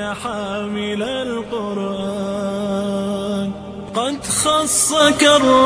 يا حامل القرآن قد خصك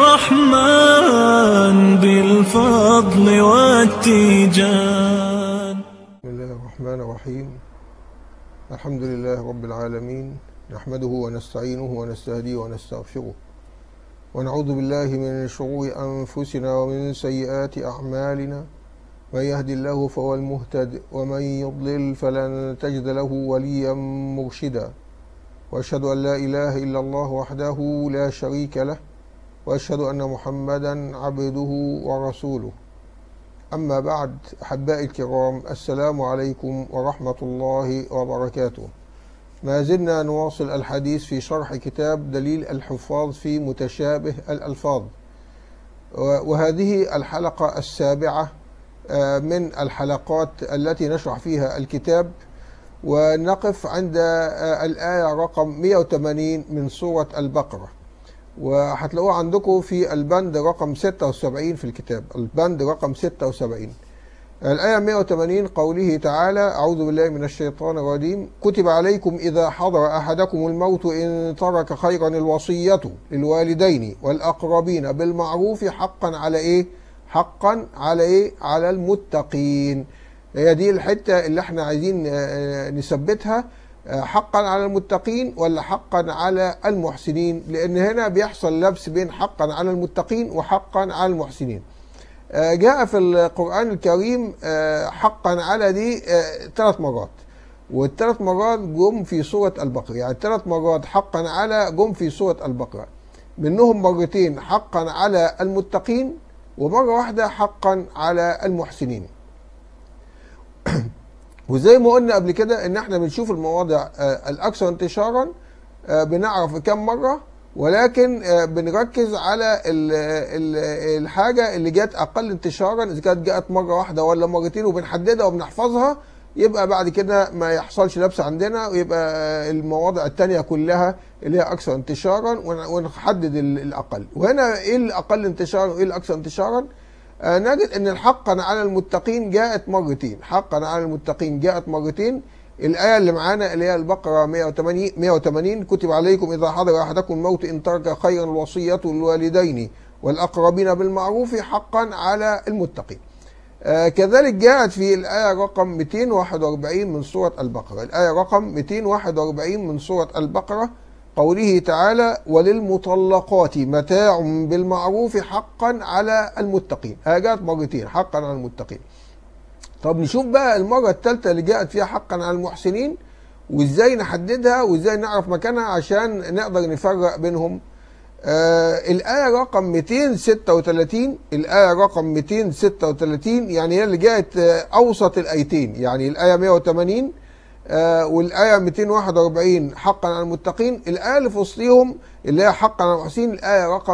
الرحمن بالفضل والتيجان بسم الله الرحمن الرحيم الحمد لله رب العالمين نحمده ونستعينه ونستهديه ونستغفره ونعوذ بالله من شرور أنفسنا ومن سيئات أعمالنا من يهد الله فهو المهتد ومن يضلل فلن تجد له وليا مرشدا واشهد ان لا اله الا الله وحده لا شريك له واشهد ان محمدا عبده ورسوله اما بعد احبائي الكرام السلام عليكم ورحمه الله وبركاته ما زلنا نواصل الحديث في شرح كتاب دليل الحفاظ في متشابه الالفاظ وهذه الحلقه السابعه من الحلقات التي نشرح فيها الكتاب ونقف عند الآية رقم 180 من سورة البقرة وهتلاقوها عندكم في البند رقم 76 في الكتاب البند رقم 76 الآية 180 قوله تعالى أعوذ بالله من الشيطان الرجيم كتب عليكم إذا حضر أحدكم الموت إن ترك خيرا الوصية للوالدين والأقربين بالمعروف حقا على إيه؟ حقا على ايه على المتقين هي دي الحته اللي احنا عايزين نثبتها حقا على المتقين ولا حقا على المحسنين لان هنا بيحصل لبس بين حقا على المتقين وحقا على المحسنين جاء في القران الكريم حقا على دي ثلاث مرات والثلاث مرات جم في سوره البقره يعني ثلاث مرات حقا على جم في سوره البقره منهم مرتين حقا على المتقين ومرة واحدة حقا على المحسنين وزي ما قلنا قبل كده ان احنا بنشوف المواضع الاكثر انتشارا بنعرف كم مرة ولكن بنركز على الحاجة اللي جت اقل انتشارا اذا كانت جاءت مرة واحدة ولا مرتين وبنحددها وبنحفظها يبقى بعد كده ما يحصلش لبس عندنا ويبقى المواضع التانية كلها اللي هي أكثر انتشارا ونحدد الأقل وهنا إيه الأقل انتشارا وإيه الأكثر انتشارا آه نجد أن الحقا على المتقين جاءت مرتين حقا على المتقين جاءت مرتين الآية اللي معانا اللي هي البقرة 180 180 كتب عليكم إذا حضر أحدكم الموت إن ترك خيرا الوصية للوالدين والأقربين بالمعروف حقا على المتقين آه كذلك جاءت في الآية رقم 241 من سورة البقرة الآية رقم 241 من سورة البقرة قوله تعالى وللمطلقات متاع بالمعروف حقا على المتقين آية جاءت مرتين حقا على المتقين طب نشوف بقى المرة الثالثة اللي جاءت فيها حقا على المحسنين وازاي نحددها وازاي نعرف مكانها عشان نقدر نفرق بينهم آه الآية رقم 236 الآية رقم 236 يعني هي اللي جاءت آه أوسط الآيتين يعني الآية 180 آه والآية 241 حقا على المتقين الآية اللي في وسطهم اللي هي حقا على المحسنين الآية رقم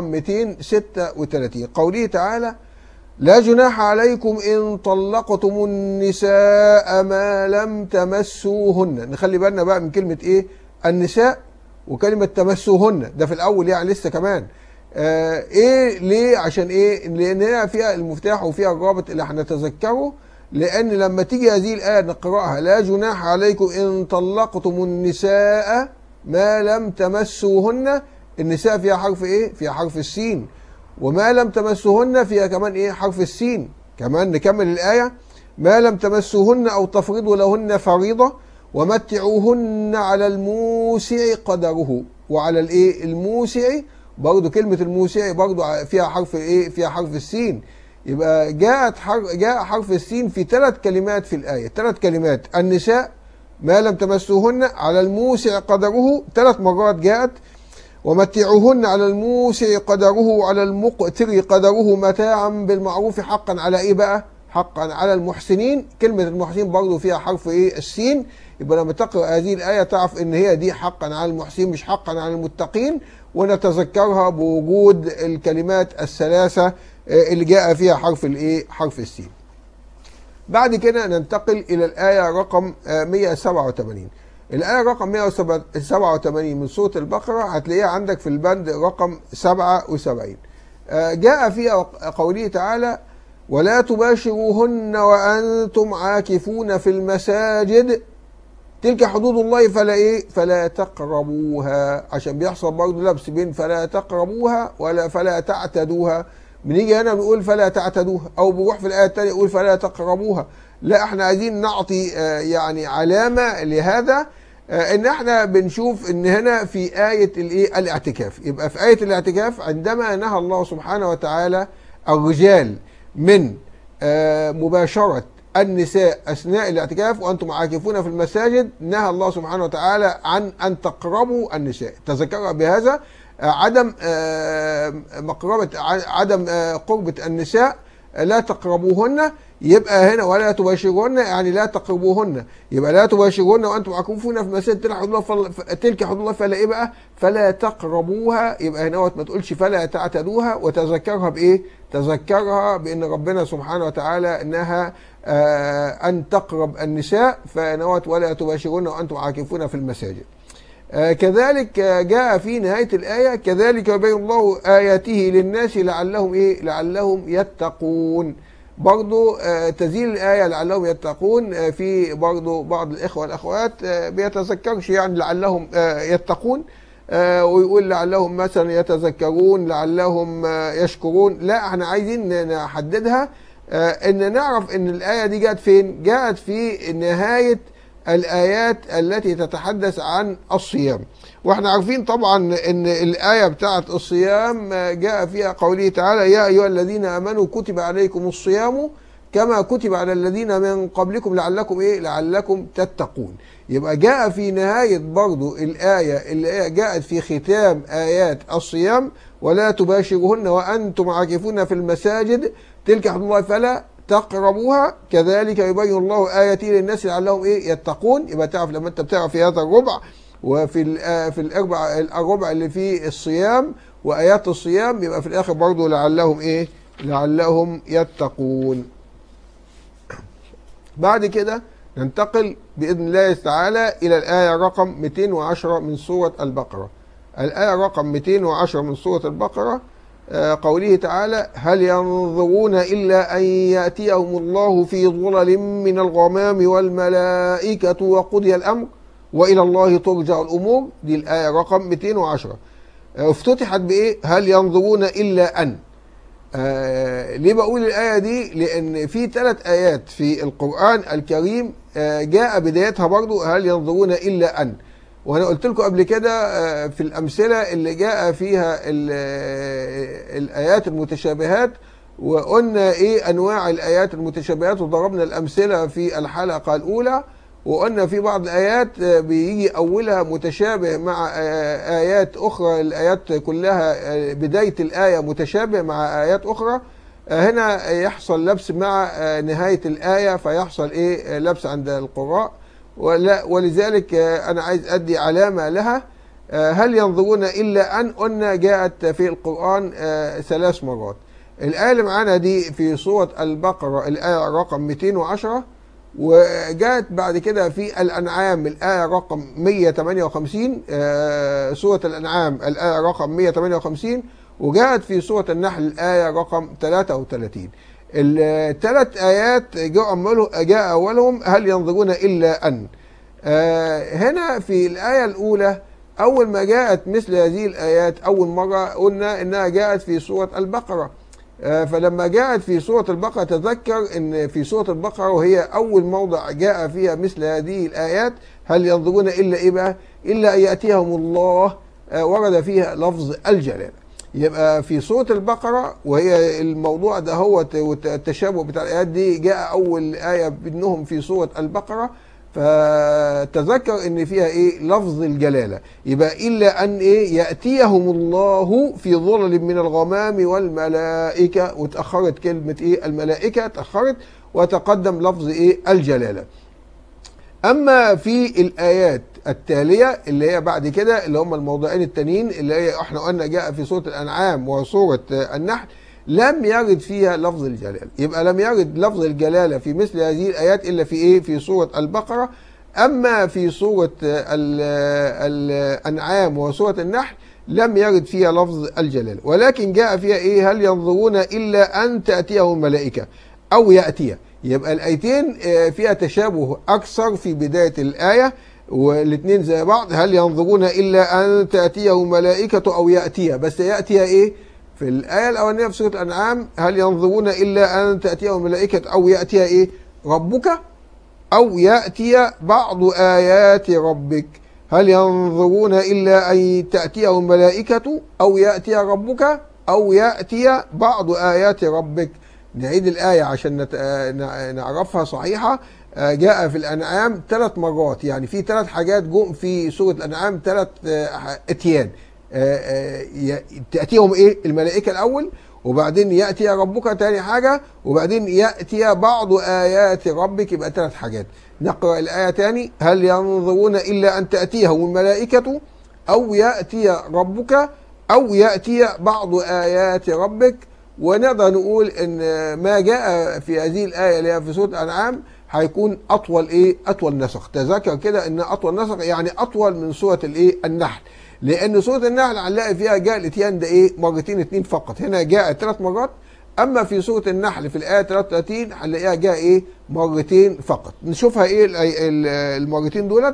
236 قوله تعالى لا جناح عليكم إن طلقتم النساء ما لم تمسوهن نخلي بالنا بقى من كلمة إيه النساء وكلمة تمسوهن ده في الأول يعني لسه كمان آه إيه ليه عشان إيه لأن هنا فيها المفتاح وفيها الرابط اللي هنتذكره لأن لما تيجي هذه الآية نقرأها لا جناح عليكم إن طلقتم النساء ما لم تمسوهن النساء فيها حرف إيه؟ فيها حرف السين وما لم تمسوهن فيها كمان إيه؟ حرف السين كمان نكمل الآية ما لم تمسوهن أو تفرضوا لهن فريضة ومتعوهن على الموسع قدره وعلى الايه الموسع برضو كلمة الموسع برضو فيها حرف ايه فيها حرف السين يبقى جاءت حرف جاء حرف السين في ثلاث كلمات في الآية ثلاث كلمات النساء ما لم تمسوهن على الموسع قدره ثلاث مرات جاءت ومتعوهن على الموسع قدره على المقتر قدره متاعا بالمعروف حقا على ايه بقى حقا على المحسنين كلمة المحسنين برضو فيها حرف ايه السين يبقى لما تقرأ هذه الآية تعرف ان هي دي حقا على المحسنين مش حقا على المتقين ونتذكرها بوجود الكلمات الثلاثة اللي جاء فيها حرف الايه حرف السين بعد كده ننتقل الى الآية رقم 187 الآية رقم 187 من سورة البقرة هتلاقيها عندك في البند رقم 77 جاء فيها قوله تعالى ولا تباشروهن وأنتم عاكفون في المساجد تلك حدود الله فلا ايه فلا تقربوها عشان بيحصل برضه لبس بين فلا تقربوها ولا فلا تعتدوها بنيجي هنا بنقول فلا تعتدوها او بنروح في الايه الثانيه يقول فلا تقربوها لا احنا عايزين نعطي آه، يعني علامه لهذا آه، ان احنا بنشوف ان هنا في ايه الايه الاعتكاف يبقى في ايه الاعتكاف عندما نهى الله سبحانه وتعالى الرجال من آه، مباشره النساء اثناء الاعتكاف وانتم عاكفون في المساجد نهى الله سبحانه وتعالى عن ان تقربوا النساء تذكر بهذا آه، عدم آه، مقربه ع- عدم آه، قربه النساء آه، لا تقربوهن يبقى هنا ولا تباشرون يعني لا تقربوهن يبقى لا تباشرون وانتم عاكفون في مساجد تلك حدود الله فل- ف- تلك حدود الله فلا ايه بقى فلا تقربوها يبقى هنا ما تقولش فلا تعتدوها وتذكرها بايه تذكرها بان ربنا سبحانه وتعالى نهى آه، ان تقرب النساء فنوت ولا تباشرون وانتم عاكفون في المساجد آه، كذلك آه، جاء في نهاية الآية كذلك يبين الله آياته للناس لعلهم إيه لعلهم يتقون برضو آه، تزيل الآية لعلهم يتقون آه، في برضو بعض الإخوة والأخوات آه، بيتذكرش يعني لعلهم آه، يتقون آه، ويقول لعلهم مثلا يتذكرون لعلهم آه، يشكرون لا احنا عايزين نحددها آه، ان نعرف ان الآية دي جاءت فين جاءت في نهاية الآيات التي تتحدث عن الصيام واحنا عارفين طبعا ان الآية بتاعت الصيام جاء فيها قوله تعالى يا أيها الذين آمنوا كتب عليكم الصيام كما كتب على الذين من قبلكم لعلكم ايه لعلكم تتقون يبقى جاء في نهاية برضو الآية اللي هي جاءت في ختام آيات الصيام ولا تباشرهن وأنتم عاكفون في المساجد تلك حدود الله فلا تقربوها كذلك يبين الله آياته للناس لعلهم ايه يتقون يبقى تعرف لما انت بتعرف في هذا الربع وفي ال- في الاربع الربع اللي فيه الصيام وايات الصيام يبقى في الاخر برضو لعلهم ايه لعلهم يتقون بعد كده ننتقل باذن الله تعالى الى الايه رقم 210 من سوره البقره الايه رقم 210 من سوره البقره آه، قوله تعالى هل ينظرون إلا أن يأتيهم الله في ظلل من الغمام والملائكة وقضي الأمر وإلى الله ترجع الأمور دي الآية رقم 210 آه، افتتحت بإيه هل ينظرون إلا أن آه ليه بقول الآية دي لأن في ثلاث آيات في القرآن الكريم آه جاء بدايتها برضو هل ينظرون إلا أن وانا قلت لكم قبل كده آه، في الامثله اللي جاء فيها ال- آه، الايات المتشابهات وقلنا ايه انواع الايات المتشابهات وضربنا الامثله في الحلقه الاولى وقلنا في بعض الايات آه، بيجي اولها متشابه مع آه، ايات اخرى الايات كلها آه، بدايه الايه متشابه مع ايات اخرى آه، هنا يحصل لبس مع آه، نهايه الايه فيحصل ايه آه، لبس عند القراء ولا ولذلك آه، أنا عايز أدي علامة لها آه، هل ينظرون إلا أن قلنا جاءت في القرآن آه، ثلاث مرات الآية اللي معانا دي في سورة البقرة الآية رقم 210 وجاءت بعد كده في الأنعام الآية رقم 158 آه، سورة الأنعام الآية رقم 158 وجاءت في سورة النحل الآية رقم 33 الثلاث آيات جاء أولهم, جاء أولهم هل ينظرون إلا أن آه، هنا في الآية الأولى أول ما جاءت مثل هذه الآيات أول مرة قلنا إنها جاءت في سورة البقرة آه، فلما جاءت في سورة البقرة تذكر ان في سورة البقرة وهي اول موضع جاء فيها مثل هذه الايات هل ينظرون الا ايه بقى؟ الا ان ياتيهم الله آه، ورد فيها لفظ الجلالة يبقى في سورة البقرة وهي الموضوع ده هو التشابه بتاع الايات دي جاء اول آية منهم في سورة البقرة فتذكر ان فيها ايه لفظ الجلاله يبقى الا ان ايه ياتيهم الله في ظلل من الغمام والملائكه وتاخرت كلمه ايه الملائكه تاخرت وتقدم لفظ ايه الجلاله اما في الايات التاليه اللي هي بعد كده اللي هم الموضوعين التانيين اللي هي احنا قلنا جاء في سوره الانعام وسوره النحل لم يرد فيها لفظ الجلال يبقى لم يرد لفظ الجلالة في مثل هذه الآيات إلا في إيه في سورة البقرة أما في سورة ال- الأنعام وسورة النحل لم يرد فيها لفظ الجلال ولكن جاء فيها إيه هل ينظرون إلا أن تأتيهم الملائكة أو يأتي يبقى الايتين آه، فيها تشابه اكثر في بدايه الايه والاثنين زي بعض هل ينظرون الا ان تاتيهم ملائكه او ياتي بس ياتي ايه في الايه الاولانيه في سوره الانعام هل ينظرون الا ان تاتيهم ملائكه او ياتي ايه ربك أو يأتي بعض آيات ربك هل ينظرون إلا أن تأتيهم الملائكة أو يأتي ربك أو يأتي بعض آيات ربك نعيد الآية عشان نت- آه، نع- نعرفها صحيحة آه، جاء في الأنعام ثلاث مرات يعني في ثلاث حاجات جم في سورة الأنعام ثلاث آه، اتيان آه، آه، ي- تأتيهم إيه الملائكة الأول وبعدين يأتي ربك تاني حاجة وبعدين يأتي بعض آيات ربك يبقى ثلاث حاجات نقرأ الآية تاني هل ينظرون إلا أن تأتيهم الملائكة أو يأتي ربك أو يأتي بعض آيات ربك ونقدر نقول ان ما جاء في هذه الايه اللي هي في سوره الانعام هيكون اطول ايه اطول نسخ تذكر كده ان اطول نسخ يعني اطول من سوره الايه النحل لان سوره النحل هنلاقي فيها جاء الاتيان ده ايه مرتين اتنين فقط هنا جاء ثلاث مرات اما في سوره النحل في الايه 33 هنلاقيها جاء ايه مرتين فقط نشوفها ايه ال- ال- المرتين دولت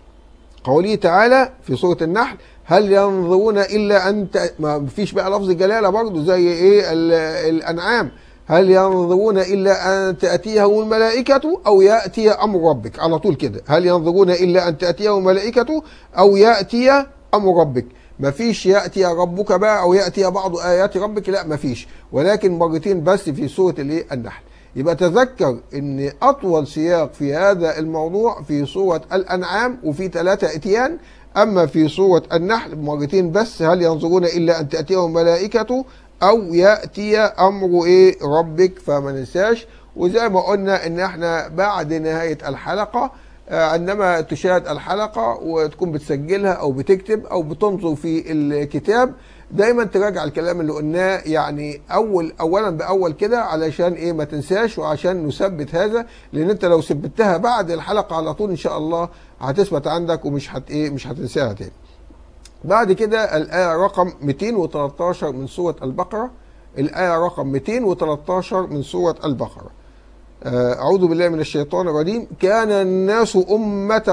قوله تعالى في سورة النحل هل ينظرون إلا أن ت... ما فيش بقى لفظ جلالة برضه زي إيه ال- الأنعام هل ينظرون إلا أن تأتيهم الملائكة أو يأتي أمر ربك على طول كده هل ينظرون إلا أن تأتيهم الملائكة أو يأتي أمر ربك ما فيش يأتي ربك بقى أو يأتي بعض آيات ربك لا ما فيش ولكن مرتين بس في سورة الإيه النحل يبقى تذكر ان اطول سياق في هذا الموضوع في سورة الانعام وفي ثلاثة اتيان اما في سورة النحل مرتين بس هل ينظرون الا ان تأتيهم ملائكة او يأتي امر ايه ربك فما ننساش وزي ما قلنا ان احنا بعد نهاية الحلقة آه، عندما تشاهد الحلقة وتكون بتسجلها او بتكتب او بتنظر في الكتاب دايما تراجع الكلام اللي قلناه يعني اول اولا باول كده علشان ايه ما تنساش وعشان نثبت هذا لان انت لو ثبتها بعد الحلقه على طول ان شاء الله هتثبت عندك ومش هت ايه مش هتنساها تاني. بعد كده الايه رقم 213 من سوره البقره الايه رقم 213 من سوره البقره. آه، أعوذ بالله من الشيطان الرجيم كان الناس أمة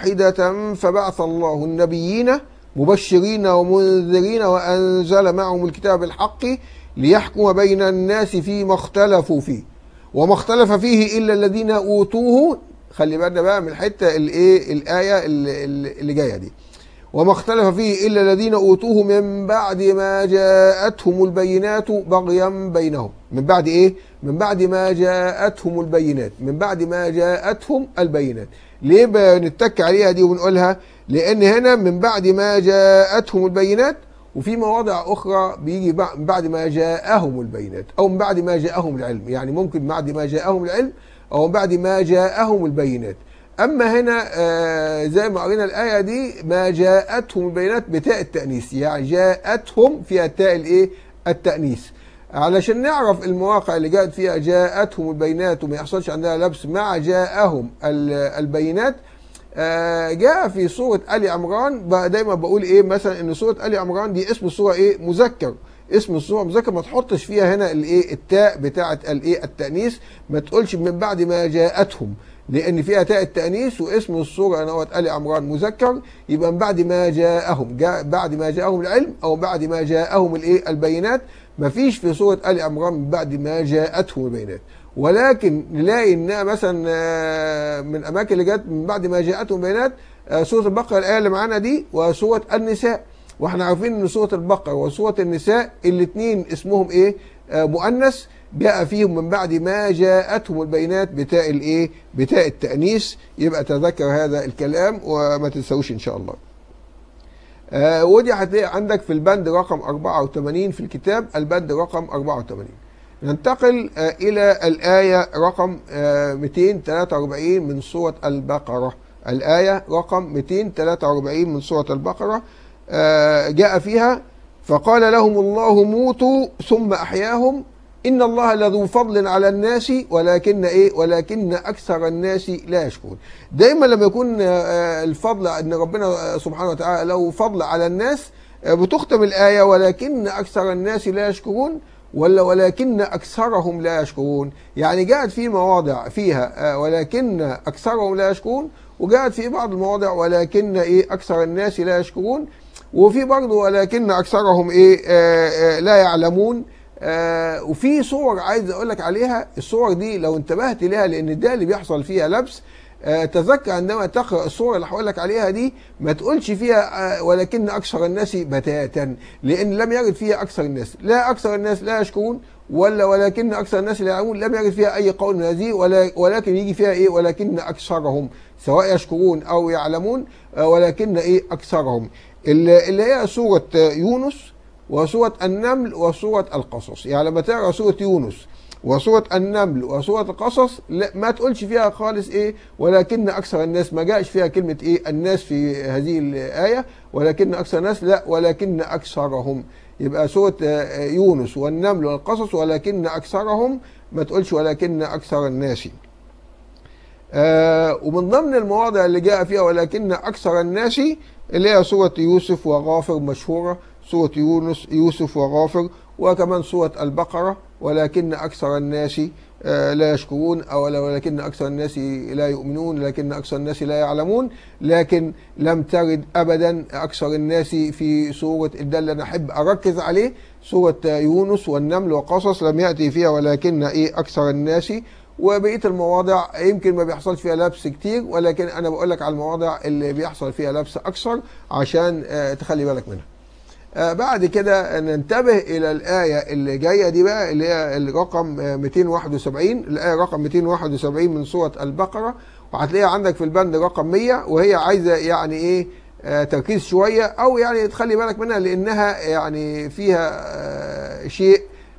واحدة فبعث الله النبيين مبشرين ومنذرين وأنزل معهم الكتاب الحق ليحكم بين الناس فيما اختلفوا فيه وما اختلف فيه إلا الذين أوتوه خلي بالنا بقى من الحتة الإيه الآية اللي, اللي جاية دي وما اختلف فيه إلا الذين أوتوه من بعد ما جاءتهم البينات بغيا بينهم من بعد إيه؟ من بعد ما جاءتهم البينات من بعد ما جاءتهم البينات ليه بنتك عليها دي وبنقولها لأن هنا من بعد ما جاءتهم البينات وفي مواضع أخرى بيجي بع- من بعد ما جاءهم البينات أو من بعد ما جاءهم العلم يعني ممكن بعد ما جاءهم العلم أو من بعد ما جاءهم البينات اما هنا آه زي ما قرينا الايه دي ما جاءتهم البينات بتاء التانيث يعني جاءتهم فيها تاء الايه التانيث علشان نعرف المواقع اللي جاءت فيها جاءتهم البينات وما يحصلش عندها لبس مع جاءهم ال- البينات آه، جاء في سورة آل عمران بقى دايما بقول ايه مثلا ان سورة آل عمران دي اسم السورة ايه مذكر اسم السورة مذكر ما تحطش فيها هنا الايه التاء بتاعة الايه التأنيث ما تقولش من بعد ما جاءتهم لان فيها تاء التأنيث واسم السورة انا آل عمران مذكر يبقى من بعد ما جاءهم جاء بعد ما جاءهم العلم او بعد ما جاءهم الايه البينات ما فيش في سورة آل عمران من بعد ما جاءتهم البينات ولكن نلاقي انها مثلا آه، من الاماكن اللي جت من بعد ما جاءتهم بينات آه، سوره البقره الايه اللي معانا دي وسوره النساء واحنا عارفين ان سوره البقره وسوره النساء الاثنين اسمهم ايه آه، مؤنث جاء فيهم من بعد ما جاءتهم البينات بتاء الايه بتاء التانيث يبقى تذكر هذا الكلام وما تنسوش ان شاء الله آه، ودي هتلاقي عندك في البند رقم 84 في الكتاب البند رقم 84 ننتقل آه، إلى الآية رقم آه، 243 من سورة البقرة الآية رقم 243 من سورة البقرة آه، جاء فيها فقال لهم الله موتوا ثم أحياهم إن الله لذو فضل على الناس ولكن إيه ولكن أكثر الناس لا يشكرون دايما لما يكون آه، الفضل أن ربنا سبحانه وتعالى له فضل على الناس آه، بتختم الآية ولكن أكثر الناس لا يشكرون ولا ولكن أكثرهم لا يشكرون يعني جاءت في مواضع فيها آه، ولكن أكثرهم لا يشكرون وجاءت في بعض المواضع ولكن إيه أكثر الناس لا يشكرون وفي برضه ولكن أكثرهم إيه آه، آه، لا يعلمون آه، وفي صور عايز اقول لك عليها الصور دي لو انتبهت ليها لان ده اللي بيحصل فيها لبس آه، تذكر عندما تقرا الصور اللي هقول لك عليها دي ما تقولش فيها آه، ولكن اكثر الناس بتاتا لان لم يرد فيها اكثر الناس لا اكثر الناس لا يشكرون ولا ولكن اكثر الناس لا يعلمون لم يرد فيها اي قول من هذه ولا ولكن يجي فيها ايه ولكن اكثرهم سواء يشكرون او يعلمون آه، ولكن ايه اكثرهم اللي اللي هي سوره آه، يونس وسورة النمل وسورة القصص يعني لما تقرا سورة يونس وسورة النمل وسورة القصص لا ما تقولش فيها خالص ايه ولكن اكثر الناس ما جاءش فيها كلمة ايه الناس في هذه الآية ولكن اكثر الناس لا ولكن اكثرهم يبقى سورة آه، يونس والنمل والقصص ولكن اكثرهم ما تقولش ولكن اكثر الناس آه ومن ضمن المواضع اللي جاء فيها ولكن أكثر الناس اللي هي سورة يوسف وغافر مشهورة سورة يونس يوسف وغافر وكمان سورة البقرة ولكن أكثر الناس آه لا يشكرون أو لا- ولكن أكثر الناس لا يؤمنون لكن أكثر الناس لا يعلمون لكن لم ترد أبدا أكثر الناس في سورة ده اللي أنا أحب أركز عليه سورة يونس والنمل وقصص لم يأتي فيها ولكن إيه أكثر الناس وبقيه المواضع يمكن ما بيحصلش فيها لبس كتير ولكن انا بقول لك على المواضع اللي بيحصل فيها لبس اكثر عشان آه، تخلي بالك منها. آه، بعد كده ننتبه الى الايه اللي جايه دي بقى اللي هي الرقم آه، 271 الايه رقم 271 من سوره البقره وهتلاقيها عندك في البند رقم 100 وهي عايزه يعني ايه آه، تركيز شويه او يعني تخلي بالك منها لانها يعني فيها آه، شيء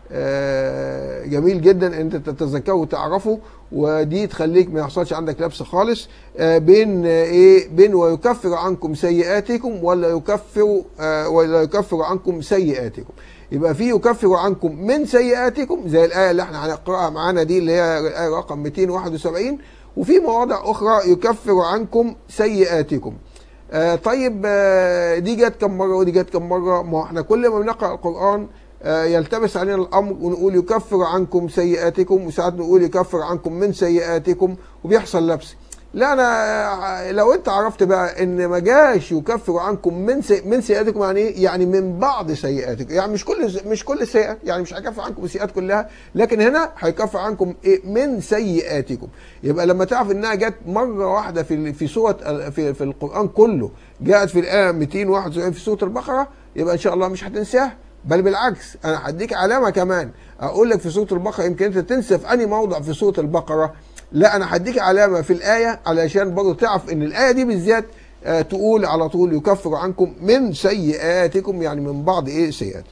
آه، جميل جدا ان انت تتذكره وتعرفه ودي تخليك ما يحصلش عندك لبس خالص آه، بين آه، ايه بين ويكفر عنكم سيئاتكم ولا يكفر آه، ولا يكفر عنكم سيئاتكم يبقى في يكفر عنكم من سيئاتكم زي الايه اللي احنا هنقراها معانا دي اللي هي الايه رقم 271 وفي مواضع اخرى يكفر عنكم سيئاتكم آه طيب آه دي جت كم مره ودي جت كم مره ما هو احنا كل ما بنقرا القران آه يلتبس علينا الامر ونقول يكفر عنكم سيئاتكم وساعات نقول يكفر عنكم من سيئاتكم وبيحصل لبس لا انا لو انت عرفت بقى ان ما جاش يكفر عنكم من سي من سيئاتكم يعني ايه؟ يعني من بعض سيئاتكم يعني مش كل مش كل السيئات يعني مش هيكفر عنكم السيئات كلها لكن هنا هيكفر عنكم ايه من سيئاتكم يبقى لما تعرف انها جت مره واحده في في سوره ال- في, في القران كله جاءت في الايه 271 في سوره البقره يبقى ان شاء الله مش هتنساها بل بالعكس انا هديك علامه كمان اقول لك في سوره البقره يمكن انت تنسى في انهي موضع في سوره البقره لا انا هديك علامه في الايه علشان برضه تعرف ان الايه دي بالذات آه، تقول على طول يكفر عنكم من سيئاتكم يعني من بعض ايه سيئات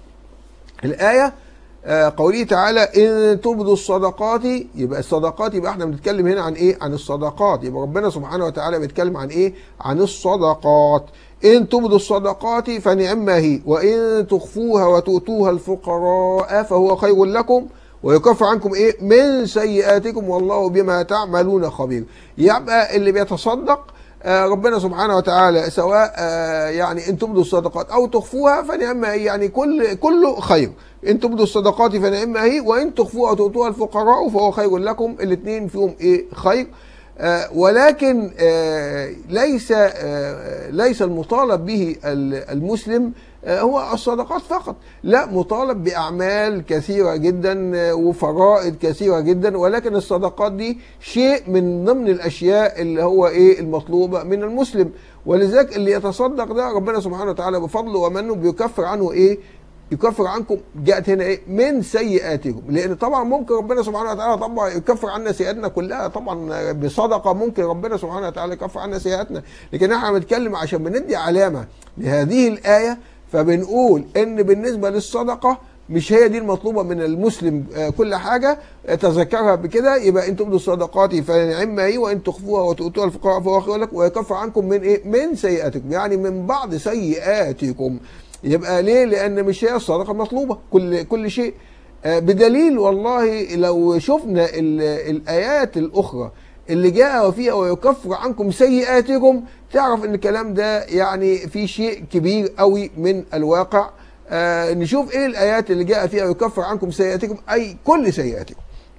الآية آه، قوله تعالى إن تبدوا الصدقات يبقى الصدقات يبقى احنا بنتكلم هنا عن إيه؟ عن الصدقات يبقى ربنا سبحانه وتعالى بيتكلم عن إيه؟ عن الصدقات إن تبدوا الصدقات فنعما هي وإن تخفوها وتؤتوها الفقراء فهو خير لكم ويكفر عنكم ايه من سيئاتكم والله بما تعملون خبير يبقى اللي بيتصدق آه، ربنا سبحانه وتعالى سواء آه، يعني ان تبدوا الصدقات او تخفوها فنعم هي يعني كل كله خير ان تبدوا الصدقات فنعم هي وان تخفوها وتؤتوها الفقراء فهو خير لكم الاثنين فيهم ايه خير آه، ولكن آه، ليس آه، ليس المطالب به ال- المسلم آه، هو الصدقات فقط لا مطالب بأعمال كثيرة جدا آه، وفرائض كثيرة جدا ولكن الصدقات دي شيء من ضمن الأشياء اللي هو إيه المطلوبة من المسلم ولذلك اللي يتصدق ده ربنا سبحانه وتعالى بفضله ومنه بيكفر عنه إيه يكفر عنكم جاءت هنا ايه من سيئاتكم لان طبعا ممكن ربنا سبحانه وتعالى طبعا يكفر عنا سيئاتنا كلها طبعا بصدقه ممكن ربنا سبحانه وتعالى يكفر عنا سيئاتنا لكن احنا بنتكلم عشان بندي علامه لهذه الايه فبنقول ان بالنسبه للصدقه مش هي دي المطلوبه من المسلم آه، كل حاجه آه، تذكرها بكده يبقى ان تبدوا الصدقات فنعم هي وان تخفوها وتؤتوها الفقراء فهو خير لكم ويكفر عنكم من ايه؟ من سيئاتكم يعني من بعض سيئاتكم يبقى ليه؟ لان مش هي الصدقه مطلوبه كل كل شيء آه، بدليل والله لو شفنا ال- الايات الاخرى اللي جاء فيها ويكفر عنكم سيئاتكم تعرف ان الكلام ده يعني في شيء كبير قوي من الواقع آه نشوف ايه الايات اللي جاء فيها يكفر عنكم سيئاتكم اي كل سيئاتكم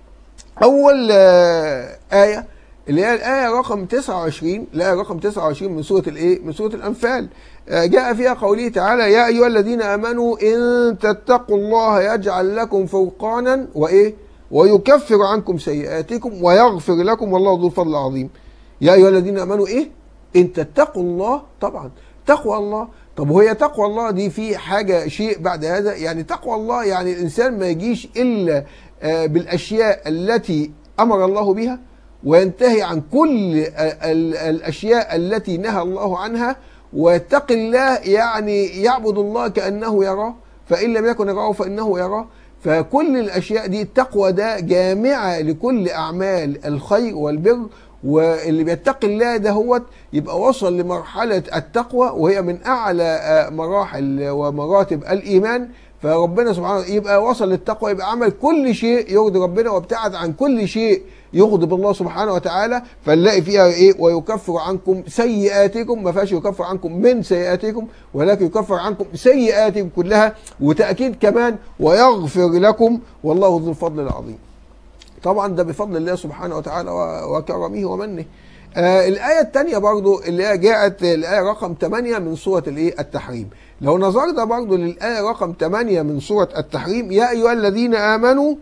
اول آه ايه اللي هي الايه رقم 29 الايه رقم 29 من سوره الايه من سوره الانفال آه جاء فيها قوله تعالى يا ايها الذين امنوا ان تتقوا الله يجعل لكم فرقانا وايه ويكفر عنكم سيئاتكم ويغفر لكم والله ذو الفضل العظيم يا ايها الذين امنوا ايه ان تتقوا الله طبعا تقوى الله طب وهي تقوى الله دي في حاجه شيء بعد هذا يعني تقوى الله يعني الانسان ما يجيش الا آه، بالاشياء التي امر الله بها وينتهي عن كل ال- ال- الاشياء التي نهى الله عنها ويتقي الله يعني يعبد الله كانه يراه فان لم يكن يراه فانه يراه فكل الاشياء دي التقوى ده جامعه لكل اعمال الخير والبر واللي بيتقي الله ده هو يبقى وصل لمرحله التقوى وهي من اعلى آه، مراحل ومراتب الايمان فربنا سبحانه وتعالى يبقى وصل للتقوى يبقى عمل كل شيء يرضي ربنا وابتعد عن كل شيء يغضب الله سبحانه وتعالى فنلاقي فيها ايه ويكفر عنكم سيئاتكم ما فيهاش يكفر عنكم من سيئاتكم ولكن يكفر عنكم سيئاتكم كلها وتاكيد كمان ويغفر لكم والله ذو الفضل العظيم طبعا ده بفضل الله سبحانه وتعالى و- وكرمه ومنه آه الآية الثانية برضو اللي هي جاءت الآية رقم 8 من سورة الإيه التحريم لو نظرنا برضو للآية رقم 8 من سورة التحريم يا أيها الذين آمنوا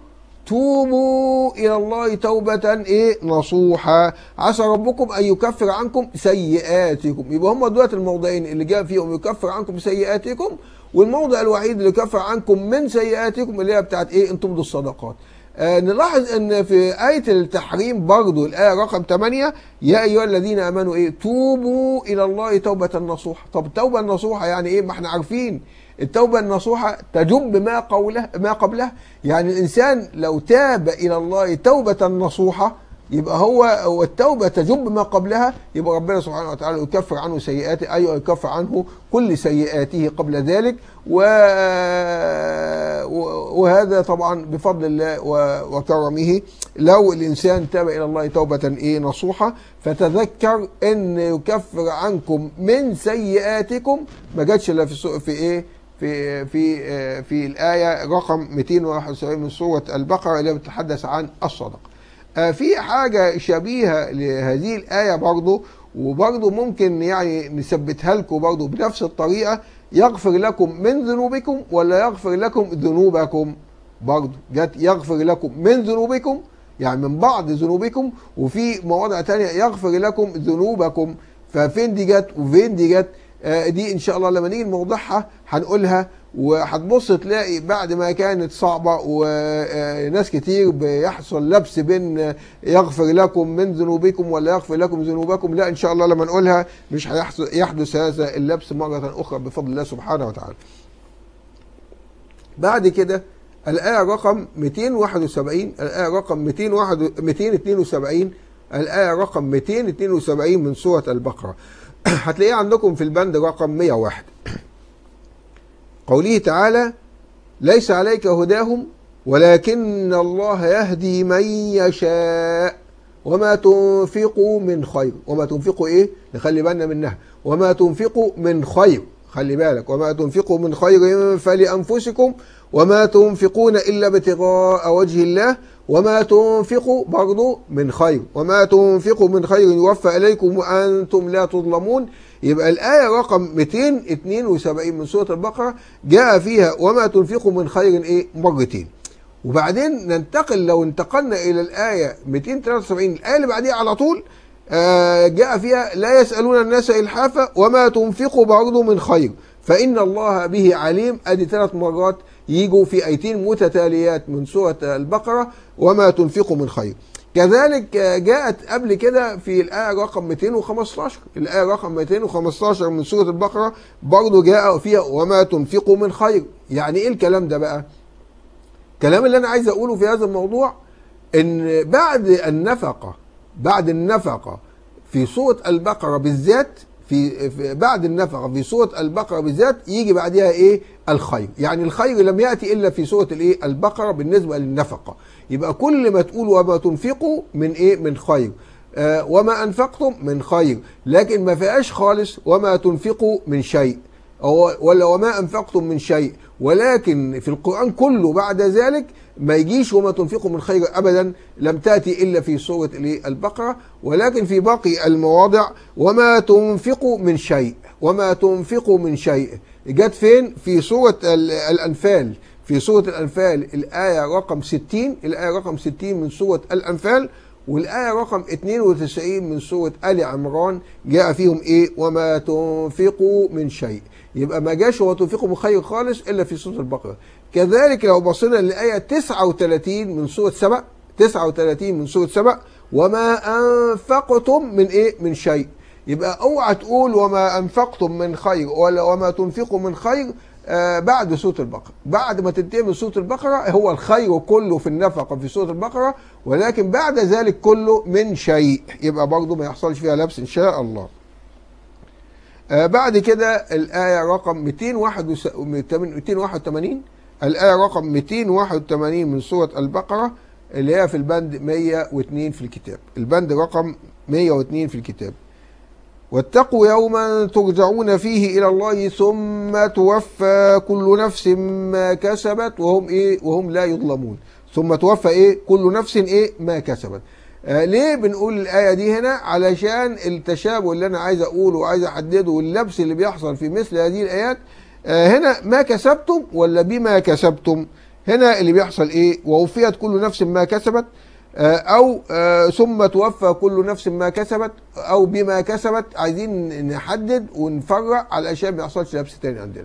توبوا إلى الله توبة إيه نصوحا عسى ربكم أن يكفر عنكم سيئاتكم يبقى هم دولت الموضعين اللي جاء فيهم يكفر عنكم سيئاتكم والموضع الوحيد اللي يكفر عنكم من سيئاتكم اللي هي بتاعت إيه أن تبدوا الصدقات آه نلاحظ ان في آية التحريم برضو الآية رقم 8 يا أيها الذين آمنوا إيه توبوا إلى الله توبة نصوحة طب التوبة النصوحة يعني إيه ما احنا عارفين التوبة النصوحة تجب ما قوله ما قبلها يعني الإنسان لو تاب إلى الله توبة نصوحة يبقى هو والتوبة تجب ما قبلها يبقى ربنا سبحانه وتعالى يكفر عنه سيئاته أيوة يكفر عنه كل سيئاته قبل ذلك و... وهذا طبعا بفضل الله و... وكرمه لو الإنسان تاب إلى الله توبة إيه نصوحة فتذكر أن يكفر عنكم من سيئاتكم ما جاتش إلا في سو- في إيه في في في الآية رقم 271 من سورة البقرة اللي بتتحدث عن الصدقة. آه، في حاجة شبيهة لهذه الآية برضو وبرضو ممكن يعني نثبتها لكم برضو بنفس الطريقة يغفر لكم من ذنوبكم ولا يغفر لكم ذنوبكم برضو جت يغفر لكم من ذنوبكم يعني من بعض ذنوبكم وفي مواضع تانية يغفر لكم ذنوبكم ففين دي جت وفين دي جت آه، دي ان شاء الله لما نيجي نوضحها هنقولها وهتبص تلاقي بعد ما كانت صعبة وناس كتير بيحصل لبس بين آه، يغفر لكم من ذنوبكم ولا يغفر لكم ذنوبكم لا ان شاء الله لما نقولها مش هيحصل يحدث هذا اللبس مرة اخرى بفضل الله سبحانه وتعالى بعد كده الآية رقم 271 الآية رقم 271 272 الآية رقم 272 من سورة البقرة هتلاقيه عندكم في البند رقم 101 قوله تعالى ليس عليك هداهم ولكن الله يهدي من يشاء وما تنفقوا من خير وما تنفقوا ايه نخلي بالنا منها وما تنفقوا من خير خلي بالك وما تنفقوا من خير فلأنفسكم وما تنفقون إلا ابتغاء وجه الله وما تنفقوا برضو من خير وما تنفقوا من خير يوفى إليكم وأنتم لا تظلمون يبقى الآية رقم 272 من سورة البقرة جاء فيها وما تنفقوا من خير إيه مرتين وبعدين ننتقل لو انتقلنا إلى الآية 273 الآية اللي بعديها على طول آه، جاء فيها لا يسألون الناس إلحافا وما تنفقوا برضو من خير فإن الله به عليم أدي ثلاث مرات يجوا في آيتين متتاليات من سورة البقرة وما تنفقوا من خير كذلك آه، جاءت قبل كده في الآية رقم 215 الآية رقم 215 من سورة البقرة برضو جاء فيها وما تنفقوا من خير يعني إيه الكلام ده بقى الكلام اللي أنا عايز أقوله في هذا الموضوع إن بعد النفقة بعد النفقة في سورة البقرة بالذات في, في بعد النفقة في سورة البقرة بالذات يجي بعدها ايه الخير يعني الخير لم يأتي إلا في سورة الايه البقرة بالنسبة للنفقة يبقى كل ما تقول وما تنفقوا من ايه من خير آه وما أنفقتم من خير لكن ما فيهاش خالص وما تنفقوا من شيء أو ولا وما أنفقتم من شيء ولكن في القرآن كله بعد ذلك ما يجيش وما تنفقوا من خير أبدا لم تأتي إلا في سورة الإيه؟ البقرة ولكن في باقي المواضع وما تنفقوا من شيء وما تنفقوا من شيء جت فين في سورة ال- الأنفال في سورة الأنفال الآية رقم 60 الآية رقم 60 من سورة الأنفال والآية رقم 92 من سورة آل عمران جاء فيهم إيه وما تنفقوا من شيء يبقى ما جاش وما تنفقوا من خير خالص إلا في سورة البقرة كذلك لو بصينا للآية 39 من سورة سبأ 39 من سورة سبأ وما أنفقتم من إيه من شيء يبقى اوعى تقول وما انفقتم من خير ولا وما تنفقوا من خير آه بعد سوره البقره بعد ما تنتهي من سوره البقره هو الخير كله في النفقه في سوره البقره ولكن بعد ذلك كله من شيء يبقى برضه ما يحصلش فيها لبس ان شاء الله آه بعد كده الآية رقم 281 الآية رقم 281 من سورة البقرة اللي هي في البند 102 في الكتاب البند رقم 102 في الكتاب واتقوا يوما ترجعون فيه الى الله ثم توفى كل نفس ما كسبت وهم ايه وهم لا يظلمون ثم توفى ايه كل نفس ايه ما كسبت آه ليه بنقول الايه دي هنا علشان التشابه اللي انا عايز اقوله وعايز احدده واللبس اللي بيحصل في مثل هذه الايات آه هنا ما كسبتم ولا بما كسبتم هنا اللي بيحصل ايه ووفيت كل نفس ما كسبت آه، او آه، ثم توفى كل نفس ما كسبت او بما كسبت عايزين نحدد ونفرق علشان ما يحصلش لبس تاني عندنا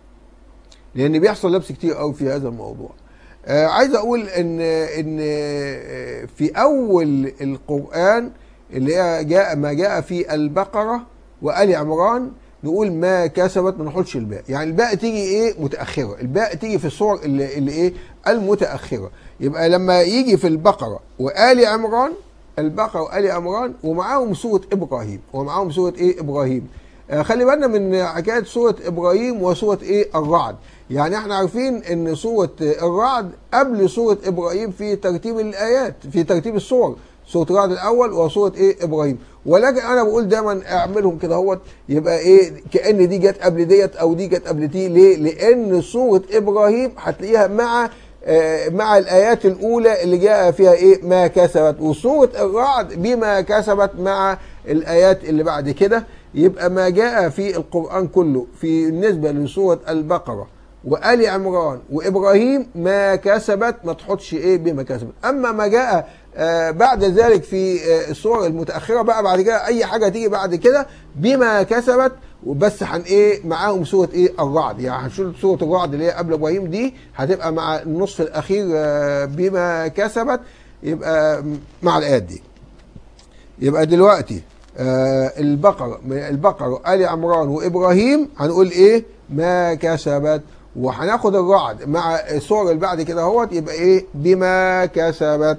لان بيحصل لبس كتير قوي في هذا الموضوع آه، عايز اقول ان ان آه، في اول القران اللي هي جاء ما جاء في البقره وال عمران نقول ما كسبت ما نقولش الباء يعني الباء تيجي ايه متاخره الباء تيجي في الصور اللي, اللي ايه المتاخره يبقى لما يجي في البقره وال عمران البقره وال عمران ومعاهم سوره ابراهيم ومعاهم سوره ايه ابراهيم آه، خلي بالنا من حكايه سوره ابراهيم وسوره ايه الرعد يعني احنا عارفين ان سوره الرعد قبل سوره ابراهيم في ترتيب الايات في ترتيب السور سوره الرعد الاول وسوره ايه ابراهيم ولكن انا بقول دايما اعملهم كده اهوت يبقى ايه كان دي جت قبل ديت او دي جت قبل دي ليه لان سوره ابراهيم هتلاقيها مع آه، مع الايات الاولى اللي جاء فيها ايه ما كسبت وسوره الرعد بما كسبت مع الايات اللي بعد كده يبقى ما جاء في القران كله في بالنسبه لسوره البقره وآل عمران وإبراهيم ما كسبت ما تحطش إيه بما كسبت أما ما جاء آه بعد ذلك في آه الصور المتأخرة بقى بعد كده أي حاجة تيجي بعد كده بما كسبت وبس هن إيه معاهم سورة إيه الرعد يعني هنشوف سورة الرعد اللي هي قبل إبراهيم دي هتبقى مع النصف الأخير آه بما كسبت يبقى مع الآيات دي يبقى دلوقتي آه البقرة البقرة آل عمران وإبراهيم هنقول إيه ما كسبت وهناخد الرعد مع الصور اللي بعد كده اهوت يبقى ايه بما كسبت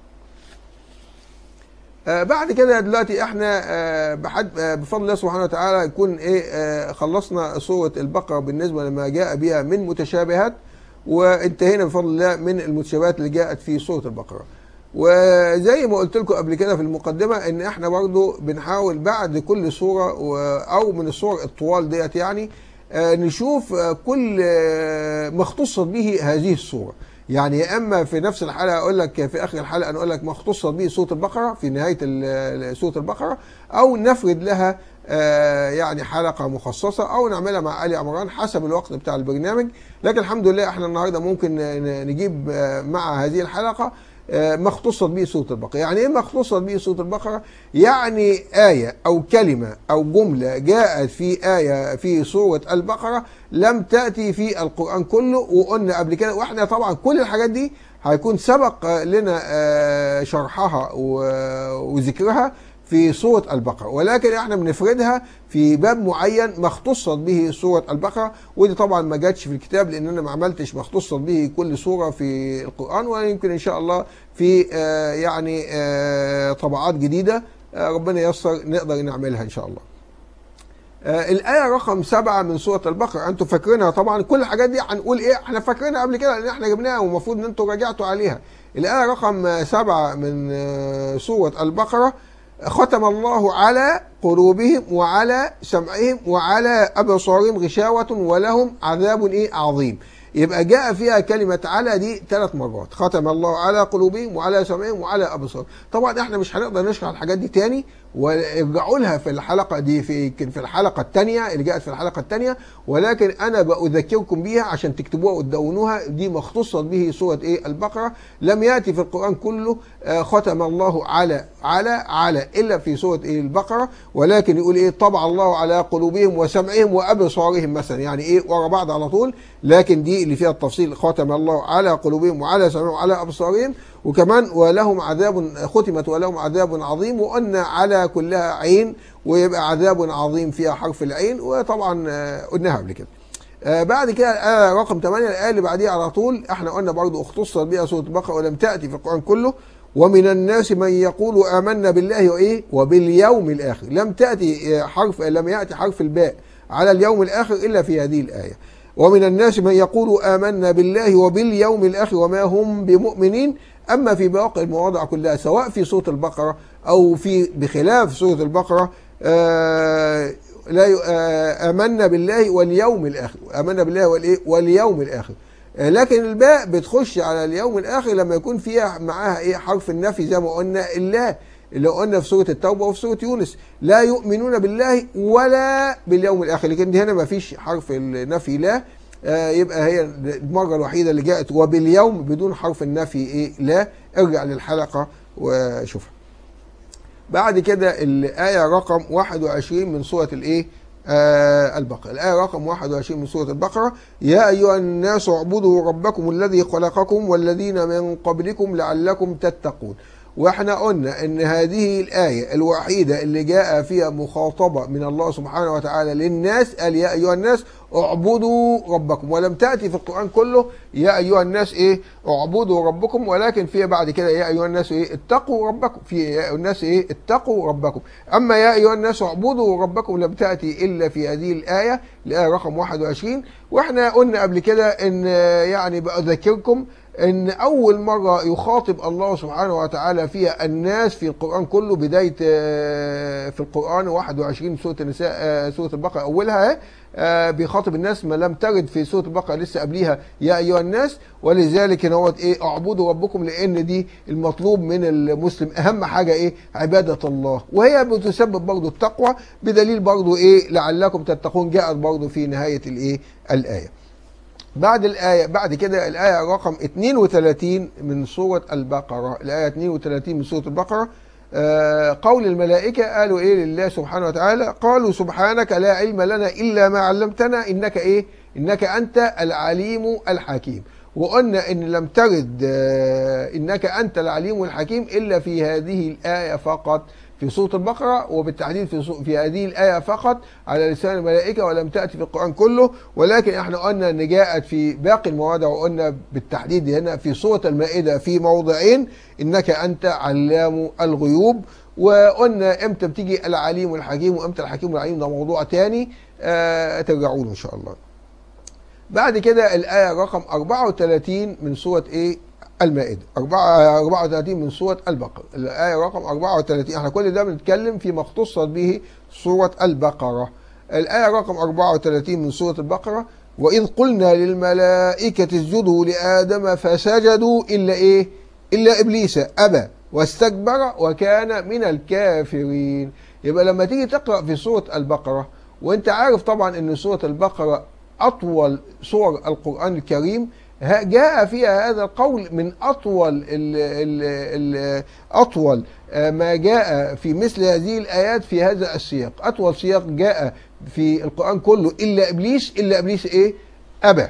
آه بعد كده دلوقتي احنا آه بحد آه بفضل الله سبحانه وتعالى يكون ايه آه خلصنا سوره البقره بالنسبه لما جاء بها من متشابهات وانتهينا بفضل الله من المتشابهات اللي جاءت في سوره البقره وزي ما قلت لكم قبل كده في المقدمه ان احنا برضو بنحاول بعد كل سوره و- او من السور الطوال ديت يعني آه، نشوف آه، كل آه، ما اختصت به هذه السوره يعني يا اما في نفس الحلقه اقول لك في اخر الحلقه نقول لك ما اختصت به سوره البقره في نهايه ال- سوره البقره او نفرد لها آه، يعني حلقه مخصصه او نعملها مع ال عمران حسب الوقت بتاع البرنامج لكن الحمد لله احنا النهارده ممكن ن- نجيب آه، مع هذه الحلقه آه، ما اختصت به سوره البقره يعني ايه ما اختصت به سوره البقره يعني ايه او كلمه او جمله جاءت في ايه في سوره البقره لم تاتي في القران كله وقلنا قبل كده واحنا طبعا كل الحاجات دي هيكون سبق آه، لنا آه، شرحها و- وذكرها في سورة البقرة ولكن احنا بنفردها في باب معين ما اختصت به سورة البقرة ودي طبعا ما جاتش في الكتاب لان انا ما عملتش ما اختصت به كل سورة في القرآن ويمكن ان شاء الله في آه يعني آه طبعات جديدة آه ربنا ييسر نقدر نعملها ان شاء الله آه الآية رقم سبعة من سورة البقرة أنتوا فاكرينها طبعا كل الحاجات دي هنقول إيه إحنا فاكرينها قبل كده لأن إحنا جبناها والمفروض إن أنتوا راجعتوا عليها الآية رقم سبعة من آه سورة البقرة ختم الله على قلوبهم وعلى سمعهم وعلى ابصارهم غشاوه ولهم عذاب ايه عظيم يبقى جاء فيها كلمة على دي ثلاث مرات ختم الله على قلوبهم وعلى سمعهم وعلى أبصارهم طبعا احنا مش هنقدر نشرح الحاجات دي تاني وارجعوا لها في الحلقة دي في يمكن في الحلقة الثانية اللي جاءت في الحلقة الثانية ولكن أنا بأذكركم بيها عشان تكتبوها وتدونوها دي مختصة به سورة إيه البقرة لم يأتي في القرآن كله آه، ختم الله على على على إلا في سورة إيه البقرة ولكن يقول إيه طبع الله على قلوبهم وسمعهم وأبصارهم مثلا يعني إيه ورا بعض على طول لكن دي اللي فيها التفصيل ختم الله على قلوبهم وعلى سمعهم وعلى أبصارهم وكمان ولهم عذاب ختمت ولهم عذاب عظيم وقلنا على كلها عين ويبقى عذاب عظيم فيها حرف العين وطبعا آه، قلناها قبل كده آه، بعد كده الآية رقم 8 الآية اللي بعديها على طول احنا قلنا برضو اختصت بها سورة البقرة ولم تأتي في القرآن كله ومن الناس من يقول آمنا بالله وإيه وباليوم الآخر لم تأتي آه، حرف لم يأتي حرف الباء على اليوم الآخر إلا في هذه الآية ومن الناس من يقول آمنا بالله وباليوم الآخر وما هم بمؤمنين أما في باقي المواضع كلها سواء في سورة البقرة أو في بخلاف سورة البقرة آه لا ي- آه آمنا بالله واليوم الآخر آمنا بالله والإيه واليوم الآخر آه، لكن الباء بتخش على اليوم الآخر لما يكون فيها معاها إيه حرف النفي زي ما قلنا الله اللي قلنا في سورة التوبة وفي سورة يونس لا يؤمنون بالله ولا باليوم الآخر لكن دي هنا ما فيش حرف النفي لا آه، يبقى هي المرة الوحيدة اللي جاءت وباليوم بدون حرف النفي إيه لا ارجع للحلقة وشوفها بعد كده الآية رقم 21 من سورة الإيه؟ آه البقرة الآية رقم 21 من سورة البقرة يا أيها الناس اعبدوا ربكم الذي خلقكم والذين من قبلكم لعلكم تتقون واحنا قلنا ان هذه الآية الوحيدة اللي جاء فيها مخاطبة من الله سبحانه وتعالى للناس قال يا أيها الناس اعبدوا ربكم ولم تأتي في القرآن كله يا أيها الناس إيه اعبدوا ربكم ولكن فيها بعد كده يا أيها الناس إيه اتقوا ربكم في يا أيها الناس إيه اتقوا ربكم أما يا أيها الناس اعبدوا ربكم لم تأتي إلا في هذه الآية الآية رقم 21 واحنا قلنا قبل كده ان آه، يعني بأذكركم ان اول مره يخاطب الله سبحانه وتعالى فيها الناس في القران كله بدايه آه، في القران 21 سوره النساء آه، سوره البقره اولها اهي، آه، بيخاطب الناس ما لم ترد في سوره البقره لسه قبليها يا ايها الناس ولذلك هنا هو ايه اعبدوا ربكم لان دي المطلوب من المسلم اهم حاجه ايه عباده الله وهي بتسبب برضه التقوى بدليل برضه ايه لعلكم تتقون جاءت برضه في نهايه الايه الايه بعد الآية بعد كده الآية رقم 32 من سورة البقرة الآية 32 من سورة البقرة آه، قول الملائكة قالوا إيه لله سبحانه وتعالى قالوا سبحانك لا علم لنا إلا ما علمتنا إنك إيه إنك أنت العليم الحكيم وقلنا إن لم ترد آه، إنك أنت العليم الحكيم إلا في هذه الآية فقط في سورة البقرة وبالتحديد في, سو- في هذه الآية فقط على لسان الملائكة ولم تأتي في القرآن كله ولكن احنا قلنا ان جاءت في باقي المواضع وقلنا بالتحديد هنا في سورة المائدة في موضعين انك انت علام الغيوب وقلنا امتى بتيجي العليم الحكيم وامتى الحكيم والعليم ده موضوع تاني آه ترجعوا له ان شاء الله بعد كده الآية رقم 34 من سورة إيه؟ المائدة 4 34 من سورة البقرة الآية رقم 34 احنا كل ده بنتكلم فيما اختصت به سورة البقرة الآية رقم 34 من سورة البقرة وإذ قلنا للملائكة اسجدوا لآدم فسجدوا إلا إيه؟ إلا إبليس أبى واستكبر وكان من الكافرين يبقى لما تيجي تقرأ في سورة البقرة وانت عارف طبعا ان سورة البقرة أطول سور القرآن الكريم ها- جاء فيها هذا القول من أطول ال ال ال أطول آه، ما جاء في مثل هذه الآيات في هذا السياق أطول سياق جاء في القرآن كله إلا إبليس إلا إبليس إيه أبى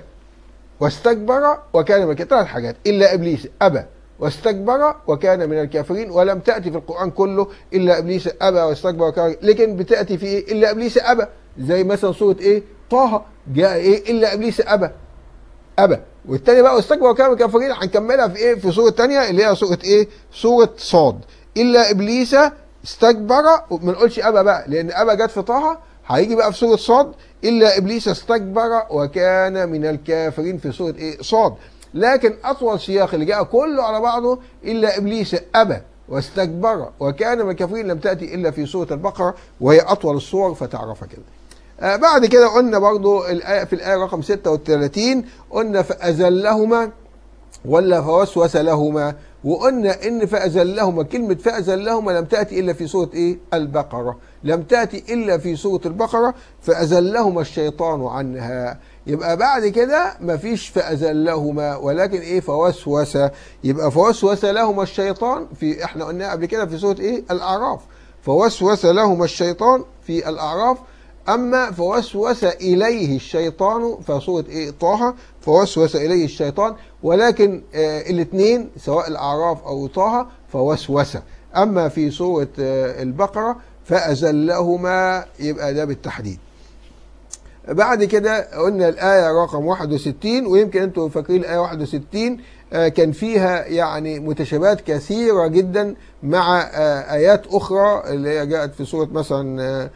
واستكبر وكان من الكافرين ثلاث حاجات إلا إبليس أبى واستكبر وكان من الكافرين ولم تأتي في القرآن كله إلا إبليس أبى واستكبر وكان لكن بتأتي في إيه إلا إبليس أبى زي مثلا سورة إيه طه جاء إيه إلا إبليس أبى أبى والتاني بقى واستكبر وكان من الكافرين هنكملها في إيه في سورة تانية اللي هي سورة إيه سورة صاد إلا إبليس استكبر ما نقولش أبى بقى لأن أبى جت في طه هيجي بقى في سورة صاد إلا إبليس استكبر وكان من الكافرين في سورة إيه صاد لكن أطول سياق اللي جاء كله على بعضه إلا إبليس أبى واستكبر وكان من الكافرين لم تأتي إلا في سورة البقرة وهي أطول السور فتعرفها كده آه بعد كده قلنا برضو الآية في الآية رقم 36 قلنا فأزلهما ولا فوسوس لهما وقلنا ان فأزلهما كلمة فأزلهما لم تأتي إلا في سورة إيه؟ البقرة لم تأتي إلا في سورة البقرة فأزلهما الشيطان عنها يبقى بعد كده مفيش فأزلهما ولكن إيه فوسوس يبقى فوسوس لهما الشيطان في إحنا قلنا قبل كده في سورة إيه الأعراف فوسوس لهما الشيطان في الأعراف أما فوسوس إليه الشيطان فصورة إيه طه فوسوس إليه الشيطان ولكن آه الاثنين سواء الأعراف أو طه فوسوس أما في سورة آه البقرة فأزلهما يبقى ده بالتحديد بعد كده قلنا الآية رقم 61 ويمكن أنتم فاكرين الآية 61 آه كان فيها يعني متشابهات كثيرة جدا مع آه آيات أخرى اللي هي جاءت في سورة مثلا آه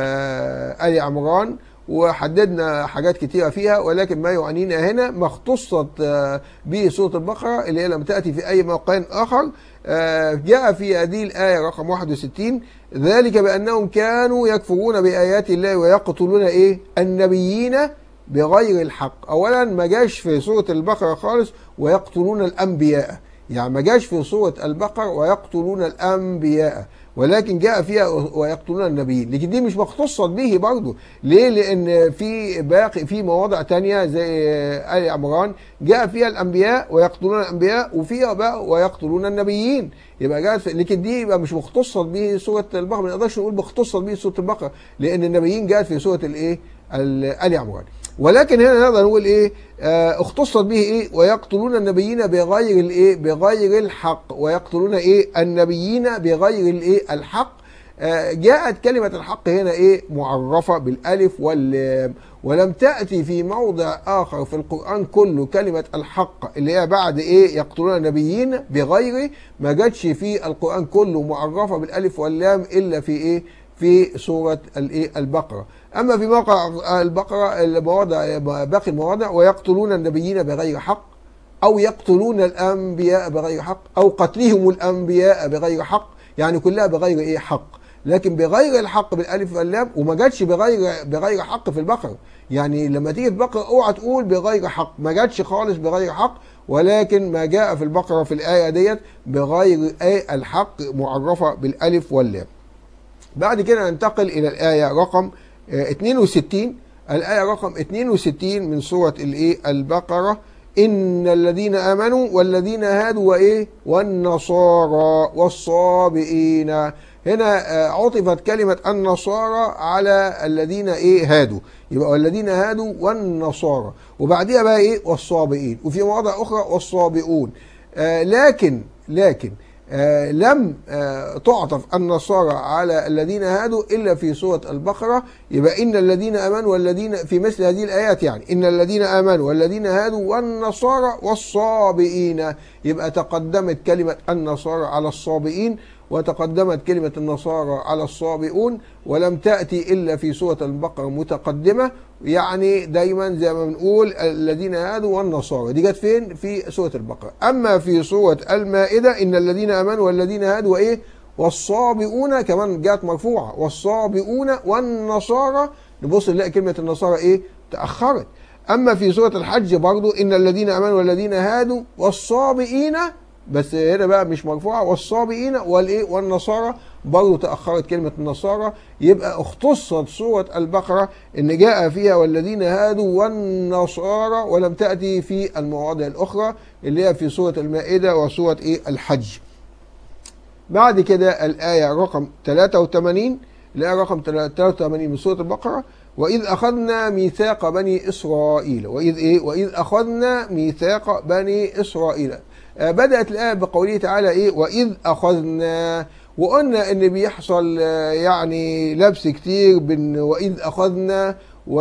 آه آل عمران وحددنا حاجات كتيرة فيها ولكن ما يعنينا هنا ما اختصت آه به سورة البقرة اللي هي لم تأتي في أي موقع آخر آه جاء في هذه الآية رقم 61 ذلك بأنهم كانوا يكفرون بآيات الله ويقتلون إيه النبيين بغير الحق أولا ما جاش في سورة البقرة خالص ويقتلون الأنبياء يعني ما جاش في سورة البقرة ويقتلون الأنبياء ولكن جاء فيها ويقتلون النبيين لكن دي مش مختصة به برضه ليه لان في باقي في مواضع تانية زي آل عمران جاء فيها الانبياء ويقتلون الانبياء وفيها بقى ويقتلون النبيين يبقى جاءت لكن دي يبقى مش مختصة به سورة البقرة ما نقدرش نقول مختصة به سورة البقرة لان النبيين جاءت في سورة الايه آل عمران ولكن هنا نقدر نقول ايه آه اختصت به ايه ويقتلون النبيين بغير الايه بغير الحق ويقتلون ايه النبيين بغير الايه الحق آه جاءت كلمة الحق هنا ايه معرفة بالالف واللام ولم تأتي في موضع آخر في القرآن كله كلمة الحق اللي هي بعد إيه يقتلون النبيين بغيره ما جاتش في القرآن كله معرفة بالألف واللام إلا في إيه في سورة الإيه البقرة أما في موقع البقرة المواضع باقي المواضع ويقتلون النبيين بغير حق أو يقتلون الأنبياء بغير حق أو قتلهم الأنبياء بغير حق يعني كلها بغير إيه حق لكن بغير الحق بالالف واللام وما جاتش بغير بغير حق في البقره يعني لما تيجي في البقره اوعى تقول بغير حق ما جاتش خالص بغير حق ولكن ما جاء في البقره في الايه ديت بغير ايه الحق معرفه بالالف واللام بعد كده ننتقل الى الايه رقم 62 الآية رقم 62 من سورة الإيه البقرة إن الذين آمنوا والذين هادوا وإيه والنصارى والصابئين هنا عطفت كلمة النصارى على الذين إيه هادوا يبقى والذين هادوا والنصارى وبعديها بقى إيه والصابئين وفي مواضع أخرى والصابئون آه لكن لكن آه لم آه تعطف النصارى على الذين هادوا الا في سوره البقره يبقى ان الذين امنوا والذين في مثل هذه الايات يعني ان الذين امنوا والذين هادوا والنصارى والصابئين يبقى تقدمت كلمه النصارى على الصابئين وتقدمت كلمة النصارى على الصابئون ولم تأتي إلا في سورة البقرة متقدمة يعني دايما زي ما بنقول الذين هادوا والنصارى دي جت فين في سورة البقرة أما في سورة المائدة إن الذين آمنوا والذين هادوا وإيه والصابئون كمان جات مرفوعة والصابئون والنصارى نبص نلاقي كلمة النصارى إيه تأخرت أما في سورة الحج برضو إن الذين آمنوا والذين هادوا والصابئين بس هنا بقى مش مرفوعه والصابئين والايه والنصارى برضه تاخرت كلمه النصارى يبقى اختصت سوره البقره ان جاء فيها والذين هادوا والنصارى ولم تاتي في المواضع الاخرى اللي هي في سوره المائده وسوره ايه الحج. بعد كده الايه رقم 83 الايه رقم 83 من سوره البقره وإذ أخذنا ميثاق بني إسرائيل وإذ إيه وإذ أخذنا ميثاق بني إسرائيل بدأت الآية بقوله تعالى إيه وإذ أخذنا وقلنا إن بيحصل يعني لبس كتير بين وإذ أخذنا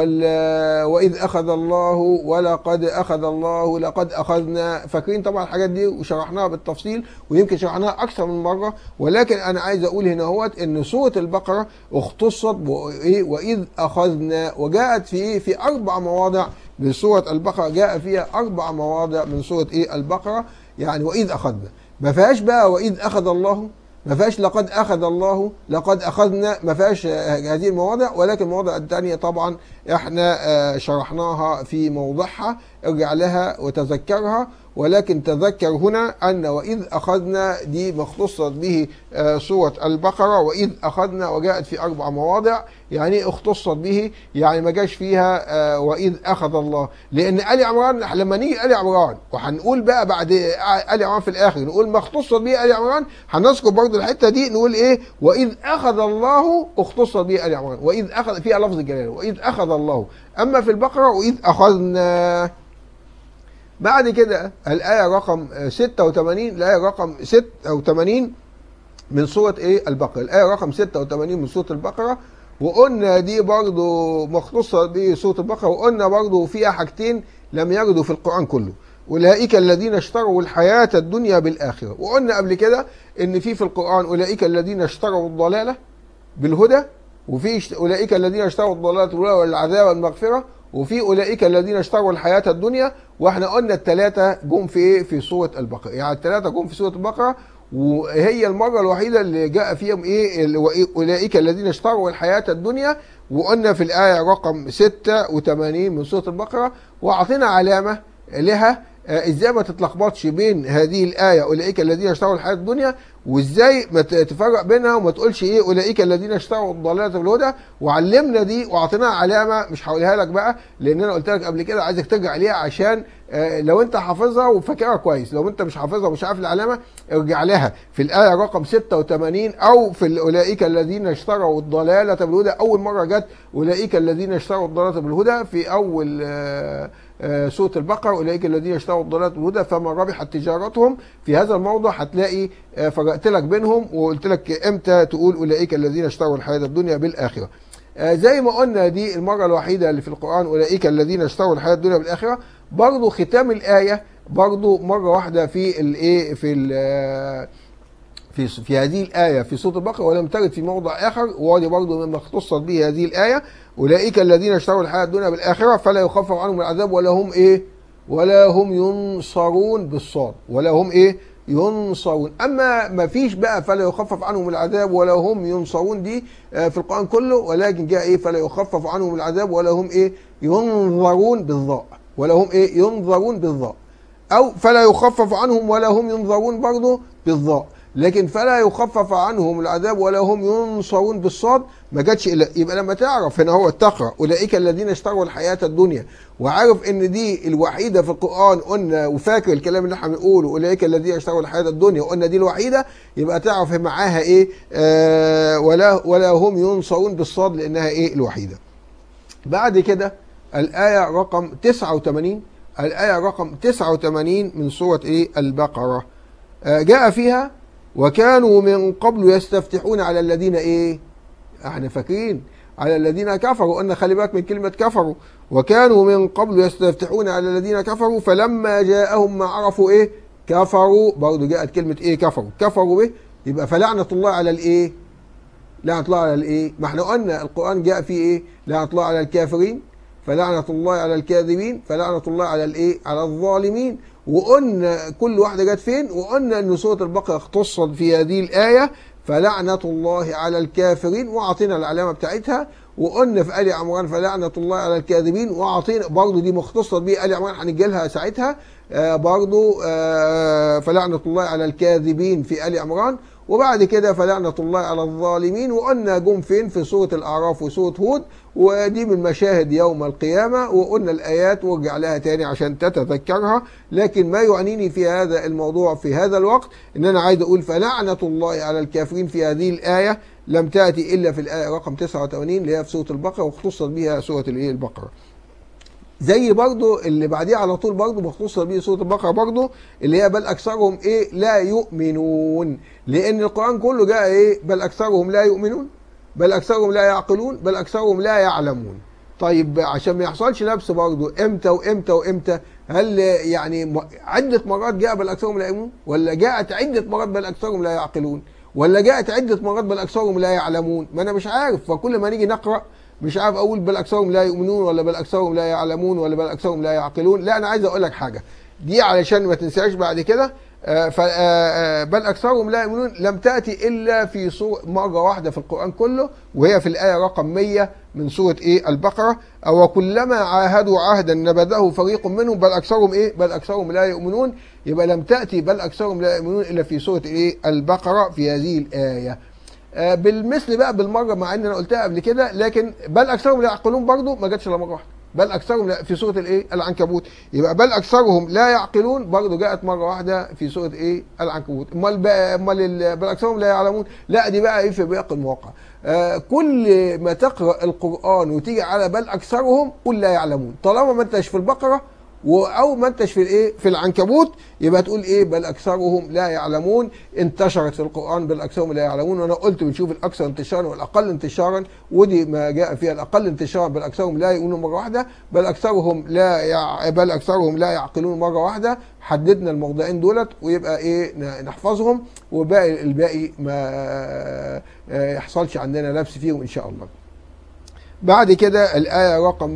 وإذ أخذ الله ولقد أخذ الله لقد أخذنا فاكرين طبعا الحاجات دي وشرحناها بالتفصيل ويمكن شرحناها أكثر من مرة ولكن أنا عايز أقول هنا هوت إن سورة البقرة اختصت وإذ أخذنا وجاءت في إيه في أربع مواضع من سورة البقرة جاء فيها أربع مواضع من سورة إيه البقرة يعني وإذ أخذنا ما فيهاش بقى وإذ أخذ الله ما فيهاش لقد اخذ الله لقد اخذنا ما فيهاش آه، هذه المواضع ولكن المواضع الثانيه طبعا احنا آه، شرحناها في موضعها ارجع لها وتذكرها ولكن تذكر هنا ان واذ اخذنا دي مختصه به آه، سوره البقره واذ اخذنا وجاءت في اربع مواضع يعني اختصت به يعني ما جاش فيها آه، واذ اخذ الله لان ال عمران لما نيجي ال عمران وهنقول بقى بعد ال عمران في الاخر نقول ما اختصت به ال عمران هنذكر برضو الحته دي نقول ايه واذ اخذ الله اختصت به ال عمران واذ اخذ فيها لفظ الجلاله واذ اخذ الله اما في البقره واذ اخذنا بعد كده الآية رقم 86 الآية رقم 86 من سورة إيه البقرة الآية رقم 86 من سورة البقرة وقلنا دي برضو مختصة بسورة البقرة وقلنا برضو فيها حاجتين لم يردوا في القرآن كله أولئك الذين اشتروا الحياة الدنيا بالآخرة وقلنا قبل كده إن في في القرآن أولئك الذين اشتروا الضلالة بالهدى وفي اشت- أولئك الذين اشتروا الضلالة بالهدى والعذاب والمغفرة وفي أولئك الذين اشتروا الحياة الدنيا واحنا قلنا الثلاثة جم في ايه في سورة البقرة يعني الثلاثة جم في سورة البقرة وهي المرة الوحيدة اللي جاء فيهم ايه ال- وإيه- أولئك الذين اشتروا الحياة الدنيا وقلنا في الآية رقم 86 من سورة البقرة وأعطينا علامة لها آه، ازاي ما تتلخبطش بين هذه الآية أولئك الذين اشتروا الحياة الدنيا وازاي ما ت- تفرق بينها وما تقولش ايه أولئك الذين اشتروا الضلالة بالهدى وعلمنا دي وأعطيناها علامة مش هقولها لك بقى لأن أنا قلت لك قبل كده عايزك ترجع ليها عشان آه، لو أنت حافظها وفاكرها كويس لو أنت مش حافظها ومش عارف العلامة ارجع لها في الآية رقم 86 أو في ال- أولئك الذين اشتروا الضلالة بالهدى أول مرة جت أولئك الذين اشتروا الضلالة بالهدى في أول آه، آه، سورة البقرة أولئك الذين اشتروا الضلالة بالهدى فما ربحت تجارتهم في هذا الموضع هتلاقي آه، فرقت لك بينهم وقلت لك امتى تقول أولئك الذين اشتروا الحياة الدنيا بالآخرة آه، زي ما قلنا دي المرة الوحيدة اللي في القرآن أولئك الذين اشتروا الحياة الدنيا بالآخرة برضو ختام الآية برضو مرة واحدة في الايه في ال- في في هذه الآية في سورة البقرة ولم ترد في موضع آخر وهذه برضه مما اختصت به هذه الآية أولئك الذين اشتروا الحياة الدنيا بالآخرة فلا يخفف عنهم العذاب ولا هم إيه ولا هم ينصرون بالصاد ولا هم إيه ينصرون أما ما فيش بقى فلا يخفف عنهم العذاب ولا هم ينصرون دي آه، في القرآن كله ولكن جاء إيه فلا يخفف عنهم العذاب ولا هم إيه ينظرون بالضاء ولا هم إيه ينظرون بالضاء أو فلا يخفف عنهم ولا هم ينظرون برضه بالضاء لكن فلا يخفف عنهم العذاب ولا هم ينصرون بالصاد ما جاتش الا يبقى لما تعرف هنا هو تقرا اولئك الذين اشتروا الحياه الدنيا وعارف ان دي الوحيده في القران قلنا وفاكر الكلام اللي احنا بنقوله اولئك الذين اشتروا الحياه الدنيا وقلنا دي الوحيده يبقى تعرف معاها ايه آه ولا ولا هم ينصرون بالصاد لانها ايه الوحيده بعد كده الآية رقم 89 الآية رقم 89 من سورة إيه البقرة آه، جاء فيها وكانوا من قبل يستفتحون على الذين إيه احنا فاكرين على الذين كفروا قلنا خلي بالك من كلمة كفروا وكانوا من قبل يستفتحون على الذين كفروا فلما جاءهم ما عرفوا إيه كفروا برضه جاءت كلمة إيه كفروا كفروا به يبقى فلعنة الله على الإيه لعنة الله على الايه؟ ما احنا قلنا القرآن جاء فيه ايه؟ لعنة الله على الكافرين فلعنة الله على الكاذبين فلعنة الله على الايه؟ على الظالمين وقلنا كل واحدة جت فين؟ وقلنا ان سورة البقرة اختصت في هذه الآية فلعنة الله على الكافرين وأعطينا العلامة بتاعتها وقلنا في آل عمران فلعنة الله على الكاذبين وأعطينا برضه دي مختصة بيه آل عمران هنجي لها ساعتها آه برضه آه فلعنة الله على الكاذبين في آل عمران وبعد كده فلعنة الله على الظالمين وقلنا جم فين في سورة الأعراف وسورة هود ودي من مشاهد يوم القيامة وقلنا الآيات وارجع لها تاني عشان تتذكرها لكن ما يعنيني في هذا الموضوع في هذا الوقت إن أنا عايز أقول فلعنة الله على الكافرين في هذه الآية لم تأتي إلا في الآية رقم 89 اللي هي في سورة البقرة واختصت بها سورة الإيه البقرة زي برضو اللي بعديه على طول برضو مخصوصة بيه سورة البقرة برضو اللي هي بل أكثرهم إيه لا يؤمنون لأن القرآن كله جاء إيه بل أكثرهم لا يؤمنون بل أكثرهم لا يعقلون بل أكثرهم لا يعلمون طيب عشان ما يحصلش لبس برضو إمتى وإمتى وإمتى هل يعني م- عدة مرات جاء بل أكثرهم لا يؤمنون ولا جاءت عدة مرات بل أكثرهم لا يعقلون ولا جاءت عدة مرات بل أكثرهم لا يعلمون ما أنا مش عارف فكل ما نيجي نقرأ مش عارف اقول بل اكثرهم لا يؤمنون ولا بل اكثرهم لا يعلمون ولا بل اكثرهم لا يعقلون لا انا عايز اقول لك حاجه دي علشان ما تنساش بعد كده آه، ف- آه، آه، بل اكثرهم لا يؤمنون لم تاتي الا في سوره مره واحده في القران كله وهي في الايه رقم 100 من سوره ايه البقره او كلما عاهدوا عهدا نبذه فريق منهم بل اكثرهم ايه بل اكثرهم لا يؤمنون يبقى لم تاتي بل اكثرهم لا يؤمنون الا في سوره ايه البقره في هذه الايه آه، بالمثل بقى بالمره مع ان انا قلتها قبل كده لكن بل اكثرهم لا يعقلون برضه ما جاتش الا مره واحده بل اكثرهم لا في سوره الايه العنكبوت يبقى بل اكثرهم لا يعقلون برضه جاءت مره واحده في سوره ايه العنكبوت امال بقى امال ال- بل اكثرهم لا يعلمون لا دي بقى ايه في باقي المواقع آه كل ما تقرا القران وتيجي على بل اكثرهم قل لا يعلمون طالما ما انتش في البقره و- او ما انتش في الايه في العنكبوت يبقى تقول ايه بل اكثرهم لا يعلمون انتشرت في القران بل اكثرهم لا يعلمون وانا قلت بنشوف الاكثر انتشارا والاقل انتشارا ودي ما جاء فيها الاقل انتشارا بل اكثرهم لا يؤمنون مره واحده بل اكثرهم لا يع... بل اكثرهم لا يعقلون مره واحده حددنا الموضعين دولت ويبقى ايه ن- نحفظهم وباقي الباقي ما آه، يحصلش عندنا لبس فيهم ان شاء الله بعد كده الآية رقم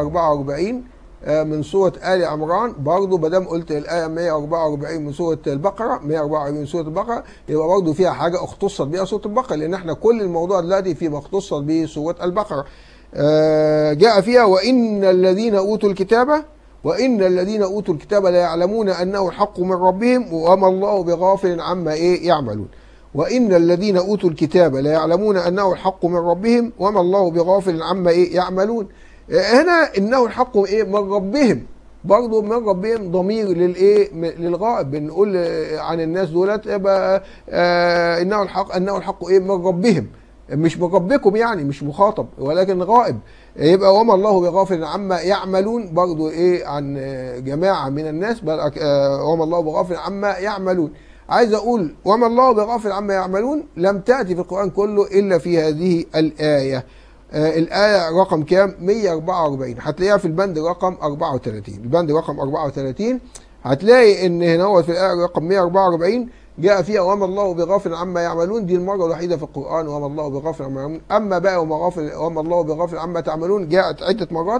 144 آه، من سورة آل عمران برضو بدام قلت الآية 144 من سورة البقرة 144 من سورة البقرة يبقى برضو فيها حاجة اختصت بها سورة البقرة لأن احنا كل الموضوع دلوقتي فيما اختصت به سورة البقرة آه، جاء فيها وإن الذين أوتوا الكتاب وإن الذين أوتوا الكتاب لا يعلمون أنه الحق من ربهم وما الله بغافل عما إيه يعملون وإن الذين أوتوا الكتاب لا يعلمون أنه الحق من ربهم وما الله بغافل عما إيه يعملون آه، هنا إنه الحق إيه من ربهم برضه من ربهم ضمير للايه م- للغائب بنقول آه، عن الناس دولت يبقى آه، انه الحق انه الحق ايه من ربهم مش من ربكم يعني مش مخاطب ولكن غائب يبقى وما الله بغافل عما يعملون برضو ايه عن آه، جماعه من الناس بل أك- آه، وما الله بغافل عما يعملون عايز اقول وما الله بغافل عما يعملون لم تاتي في القران كله الا في هذه الايه آه، الآية رقم كام؟ 144 هتلاقيها في البند رقم 34 البند رقم 34 هتلاقي ان هنا هو في الآية رقم 144 جاء فيها وما الله بغافل عما يعملون دي المرة الوحيدة في القرآن وما الله بغافل عما يعملون أما بقى وما غافل وما الله بغافل عما تعملون جاءت عدة مرات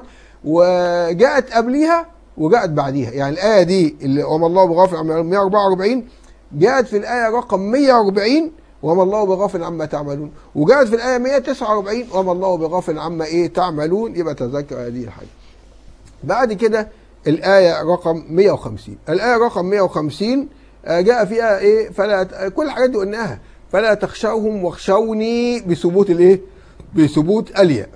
وجاءت قبليها وجاءت بعديها يعني الآية دي اللي وما الله بغافل عما يعملون 144 جاءت في الآية رقم 140 وما الله بغافل عما تعملون وجاءت في الآية 149 وما الله بغافل عما إيه تعملون يبقى تذكر هذه الحاجة بعد كده الآية رقم 150 الآية رقم 150 آه، جاء فيها إيه فلا ت- كل الحاجات دي قلناها فلا تخشوهم واخشوني بثبوت الإيه بثبوت الياء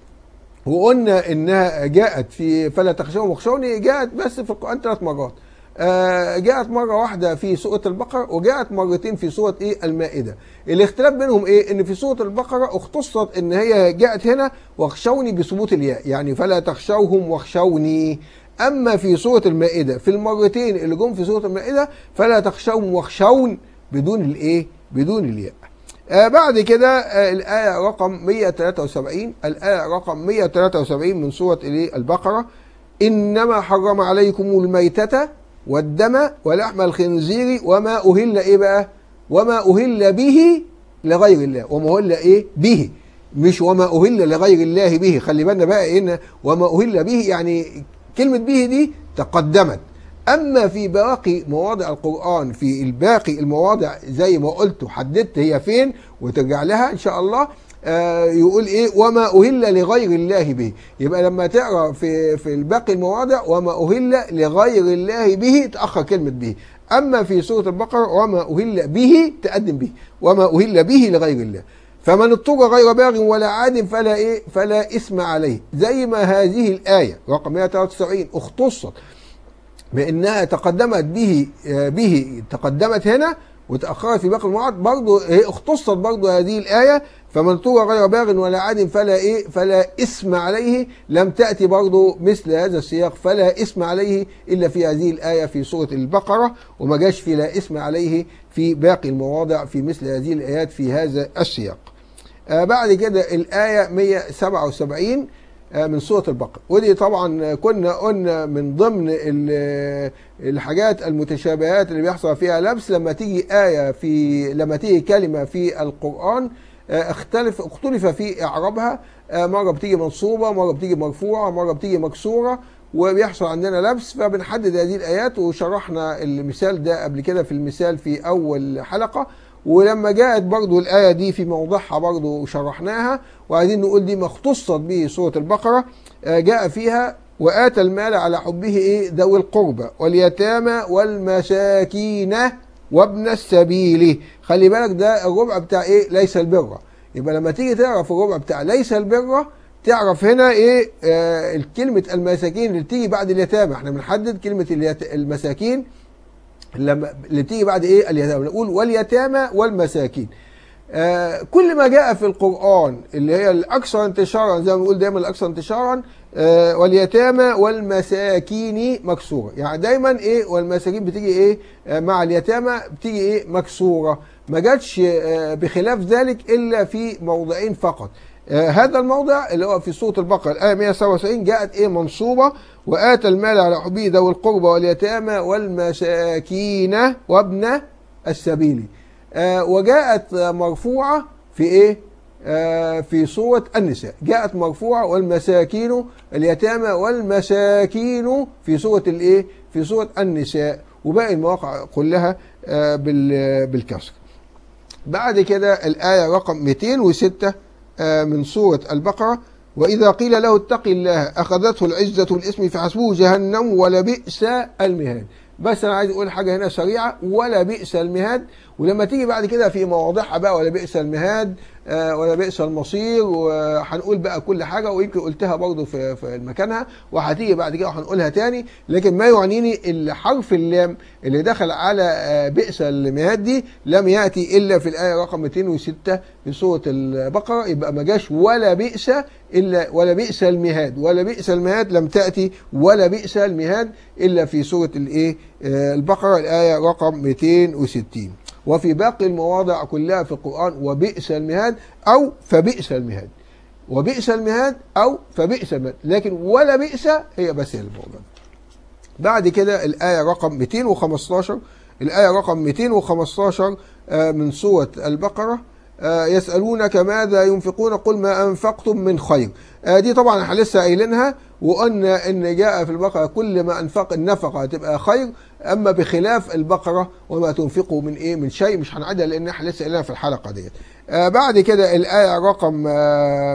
وقلنا انها جاءت في فلا تخشوهم واخشوني جاءت بس في القران ثلاث مرات آه، جاءت مره واحده في سوره البقره وجاءت مرتين في سوره ايه المائده الاختلاف بينهم ايه ان في سوره البقره اختصت ان هي جاءت هنا واخشوني بثبوت الياء يعني فلا تخشوهم واخشوني اما في سوره المائده في المرتين اللي جم في سوره المائده فلا تخشوهم واخشون بدون الايه بدون الياء آه بعد كده آه الآية رقم 173 الآية رقم 173 من سورة إيه البقرة إنما حرم عليكم الميتة والدم ولحم الخنزير وما أهل إيه بقى وما أهل به لغير الله وما أهل إيه به مش وما أهل لغير الله به خلي بالنا بقى إن وما أهل به يعني كلمة به دي تقدمت اما في باقي مواضع القران في الباقي المواضع زي ما قلت وحددت هي فين وترجع لها ان شاء الله آه يقول ايه وما اهل لغير الله به يبقى لما تقرا في في الباقي المواضع وما اهل لغير الله به تاخر كلمه به اما في سوره البقره وما اهل به تقدم به وما اهل به لغير الله فمن اضطر غير باغ ولا عاد فلا ايه فلا اثم عليه زي ما هذه الايه رقم 173 اختصت بانها تقدمت به به تقدمت هنا وتاخرت في باقي المواعيد برضه هي اختصت برضه هذه الايه فمن اضطر غير باغ ولا عاد فلا ايه فلا اسم عليه لم تاتي برضه مثل هذا السياق فلا اسم عليه الا في هذه الايه في سوره البقره وما جاش في لا اسم عليه في باقي المواضع في مثل هذه الايات في هذا السياق. آه بعد كده الايه 177 من سورة البقرة ودي طبعا كنا قلنا من ضمن الحاجات المتشابهات اللي بيحصل فيها لبس لما تيجي آية في لما تيجي كلمة في القرآن اختلف اختلف في إعرابها مرة بتيجي منصوبة مرة بتيجي مرفوعة مرة بتيجي مكسورة وبيحصل عندنا لبس فبنحدد هذه الايات وشرحنا المثال ده قبل كده في المثال في اول حلقه ولما جاءت برضو الآية دي في موضعها برضو شرحناها وعايزين نقول دي ما اختصت به سورة البقرة آه، جاء فيها وآتى المال على حبه إيه ذوي القربى واليتامى والمساكين وابن السبيل خلي بالك ده الربع بتاع إيه ليس البر يبقى لما تيجي تعرف الربع بتاع ليس البر تعرف هنا ايه آه كلمة المساكين اللي تيجي بعد اليتامى احنا بنحدد كلمة اليت- المساكين لما اللي تيجي بعد ايه اليتامى نقول واليتامى والمساكين آه كل ما جاء في القرآن اللي هي الأكثر انتشارا زي ما بنقول دايما الأكثر انتشارا آه واليتامى والمساكين مكسورة يعني دايما ايه والمساكين بتيجي ايه آه مع اليتامى بتيجي ايه مكسورة ما جاتش آه بخلاف ذلك إلا في موضعين فقط آه هذا الموضع اللي هو في سورة البقرة الآية 177 جاءت إيه منصوبة وآتى المال على حبه ذوي القربى واليتامى والمساكين وابن السبيل آه وجاءت آه، مرفوعة في إيه؟ آه في سورة النساء جاءت مرفوعة والمساكين اليتامى والمساكين في سورة الإيه؟ في سورة النساء وباقي المواقع كلها آه بال- بالكسر بعد كده الآية رقم 206 آه، من سورة البقرة وإذا قيل له اتق الله أخذته العزة والإثم فحسبه جهنم ولبئس المهاد بس أنا عايز أقول حاجة هنا سريعة ولا بئس المهاد ولما تيجي بعد كده في مواضعها بقى ولا بئس المهاد آه، ولا بئس المصير وهنقول بقى كل حاجة ويمكن قلتها برضو في في مكانها وهتيجي بعد كده وهنقولها تاني لكن ما يعنيني الحرف اللام اللي دخل على آه، بئس المهاد دي لم يأتي إلا في الآية رقم 206 في سورة البقرة يبقى ما جاش ولا بئس إلا ولا بئس المهاد ولا بئس المهاد لم تأتي ولا بئس المهاد إلا في سورة الإيه آه، البقرة الآية رقم 260 وفي باقي المواضع كلها في القرآن وبئس المهاد أو فبئس المهاد وبئس المهاد أو فبئس المهاد لكن ولا بئس هي بس هي الموضوع بعد كده الآية رقم 215 الآية رقم 215 آه، من سورة البقرة آه، يسألونك ماذا ينفقون قل ما أنفقتم من خير آه، دي طبعا احنا لسه قايلينها وقلنا ان جاء في البقرة كل ما انفق النفقة تبقى خير اما بخلاف البقرة وما تنفقوا من ايه من شيء مش هنعدها لان احنا لسه قايلينها في الحلقة ديت آه، بعد كده الآية رقم آه،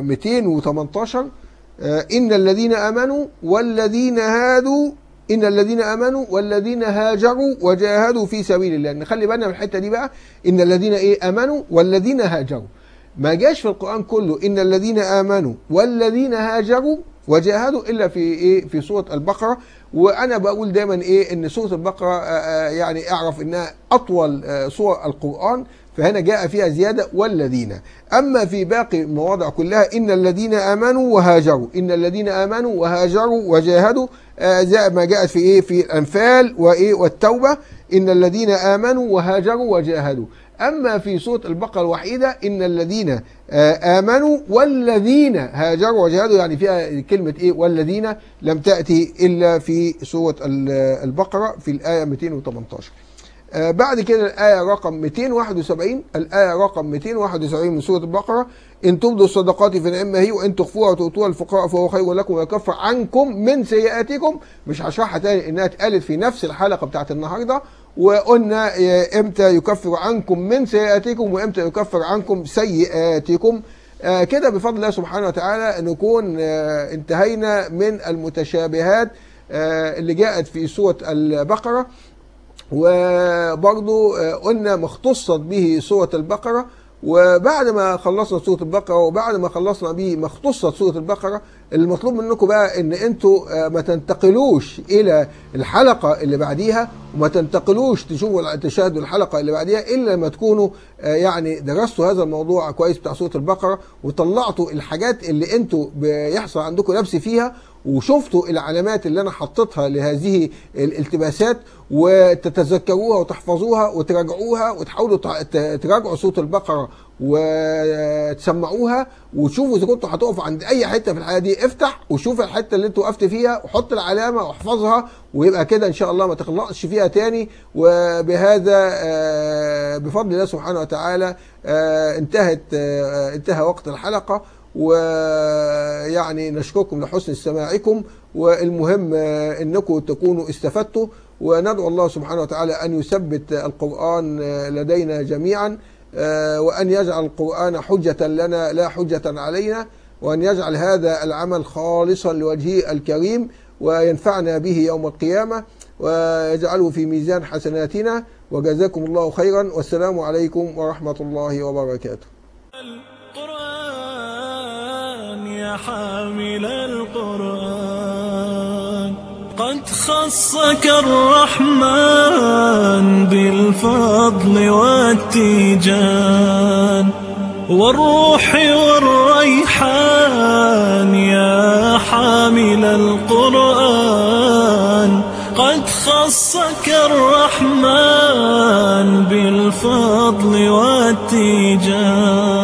218 آه، إن الذين آمنوا والذين هادوا إن الذين آمنوا والذين هاجروا وجاهدوا في سبيل الله نخلي بالنا من الحتة دي بقى إن الذين إيه آمنوا والذين هاجروا ما جاش في القرآن كله إن الذين آمنوا والذين هاجروا وجاهدوا إلا في إيه في سورة البقرة وأنا بقول دايما إيه إن سورة البقرة آه، آه، يعني أعرف إنها أطول آه، سور القرآن فهنا جاء فيها زيادة والذين أما في باقي المواضع كلها إن الذين آمنوا وهاجروا إن الذين آمنوا وهاجروا وجاهدوا آه، زي ما جاءت في إيه في الأنفال وإيه والتوبة إن الذين آمنوا وهاجروا وجاهدوا أما في سورة البقرة الوحيدة إن الذين آه، آمنوا والذين هاجروا وجاهدوا يعني فيها كلمة إيه والذين لم تأتي إلا في سورة ال- البقرة في الآية 218 آه، بعد كده الآية رقم 271 الآية رقم 271 من سورة البقرة إن تبدوا الصدقات فنعم هي وإن تخفوها وتؤتوها الفقراء فهو خير لكم ويكفر عنكم من سيئاتكم مش هشرحها تاني إنها اتقالت في نفس الحلقة بتاعت النهاردة وقلنا آه، إمتى يكفر عنكم من سيئاتكم وإمتى يكفر عنكم سيئاتكم آه، كده بفضل الله سبحانه وتعالى نكون آه، انتهينا من المتشابهات آه، اللي جاءت في سورة البقرة وبرضو آه، قلنا ما اختصت به سورة البقرة وبعد ما خلصنا سورة البقرة وبعد ما خلصنا به ما اختصت سورة البقرة المطلوب منكم بقى ان انتوا آه، ما تنتقلوش الى الحلقة اللي بعديها وما تنتقلوش تشوفوا تشاهدوا الحلقة اللي بعديها الا لما تكونوا آه، يعني درستوا هذا الموضوع كويس بتاع سورة البقرة وطلعتوا الحاجات اللي انتوا بيحصل عندكم لبس فيها وشفتوا العلامات اللي انا حطيتها لهذه الالتباسات وتتذكروها وتحفظوها وتراجعوها وتحاولوا تع- ت- تراجعوا صوت البقره وتسمعوها وتشوفوا اذا كنتوا هتقفوا عند اي حته في الحياه دي افتح وشوف الحته اللي انت وقفت فيها وحط العلامه واحفظها ويبقى كده ان شاء الله ما تخلصش فيها تاني وبهذا آه، بفضل الله سبحانه وتعالى آه، انتهت آه، انتهى وقت الحلقه ويعني نشكركم لحسن استماعكم والمهم آه، انكم تكونوا استفدتوا وندعو الله سبحانه وتعالى ان يثبت القران آه، لدينا جميعا آه، وان يجعل القران حجه لنا لا حجه علينا وان يجعل هذا العمل خالصا لوجهه الكريم وينفعنا به يوم القيامه ويجعله في ميزان حسناتنا وجزاكم الله خيرا والسلام عليكم ورحمه الله وبركاته القرآن يا حامل القرآن قد خصك الرحمن بالفضل والتيجان والروح والريحان يا حامل القرآن قد خصك الرحمن بالفضل والتيجان